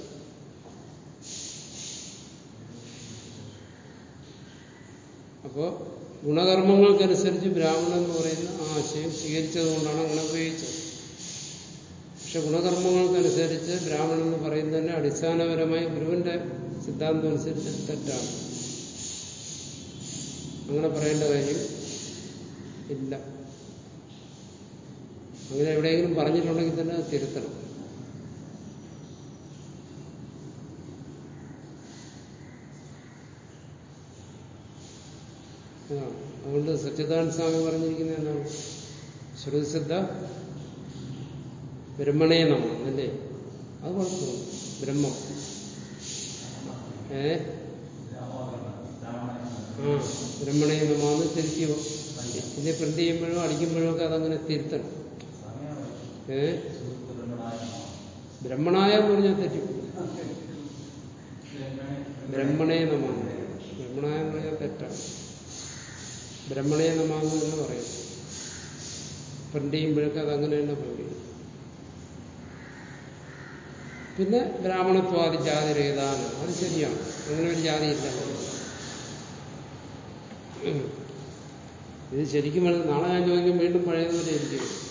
A: അപ്പോ ഗുണകർമ്മങ്ങൾക്കനുസരിച്ച് ബ്രാഹ്മണൻ എന്ന് പറയുന്ന ആ ആശയം സ്വീകരിച്ചതുകൊണ്ടാണ് അങ്ങനെ ഉപയോഗിച്ചത് പക്ഷെ ഗുണകർമ്മങ്ങൾക്കനുസരിച്ച് ബ്രാഹ്മണൻ എന്ന് പറയുന്നതിന് അടിസ്ഥാനപരമായി ഗുരുവിന്റെ സിദ്ധാന്തം അനുസരിച്ച് തെറ്റാണ് അങ്ങനെ പറയേണ്ട കാര്യം ഇല്ല അങ്ങനെ എവിടെയെങ്കിലും പറഞ്ഞിട്ടുണ്ടെങ്കിൽ തന്നെ അത് തിരുത്തണം അതാണ് അതുകൊണ്ട് സച്ചിദാനന്ദ സ്വാമി പറഞ്ഞിരിക്കുന്നത് എന്താണ് ശ്രുതിസിദ്ധ ബ്രഹ്മണേ നമ അല്ലേ അത് കുഴപ്പമില്ല ബ്രഹ്മം ഏ ആ ബ്രഹ്മണേ നമാന്ന് തിരുത്തിയോ പിന്നെ പ്രിന്റ് ചെയ്യുമ്പോഴും അടിക്കുമ്പോഴും ഒക്കെ അതങ്ങനെ തിരുത്തണം ഏ ബ്രഹ്മണായ എന്ന് പറഞ്ഞാൽ തെറ്റി ബ്രഹ്മണേ നമാന്ന് ബ്രഹ്മണായ എന്ന് പറഞ്ഞാൽ തെറ്റാണ് ബ്രഹ്മണേ നമാന്ന് എന്ന് പറയും പ്രിന്റ് ചെയ്യുമ്പോഴൊക്കെ അതങ്ങനെ തന്നെ പ്രിന്റ് ചെയ്യും പിന്നെ ബ്രാഹ്മണത്വാദി ജാതി രഹിതാണ് അത് ശരിയാണ് അങ്ങനെ ഒരു ജാതി ഇല്ല ഇത് ശരിക്കും നാളെ ഞാൻ ചോദിക്കും വീണ്ടും പഴയതുപോലെ ഇരിക്കും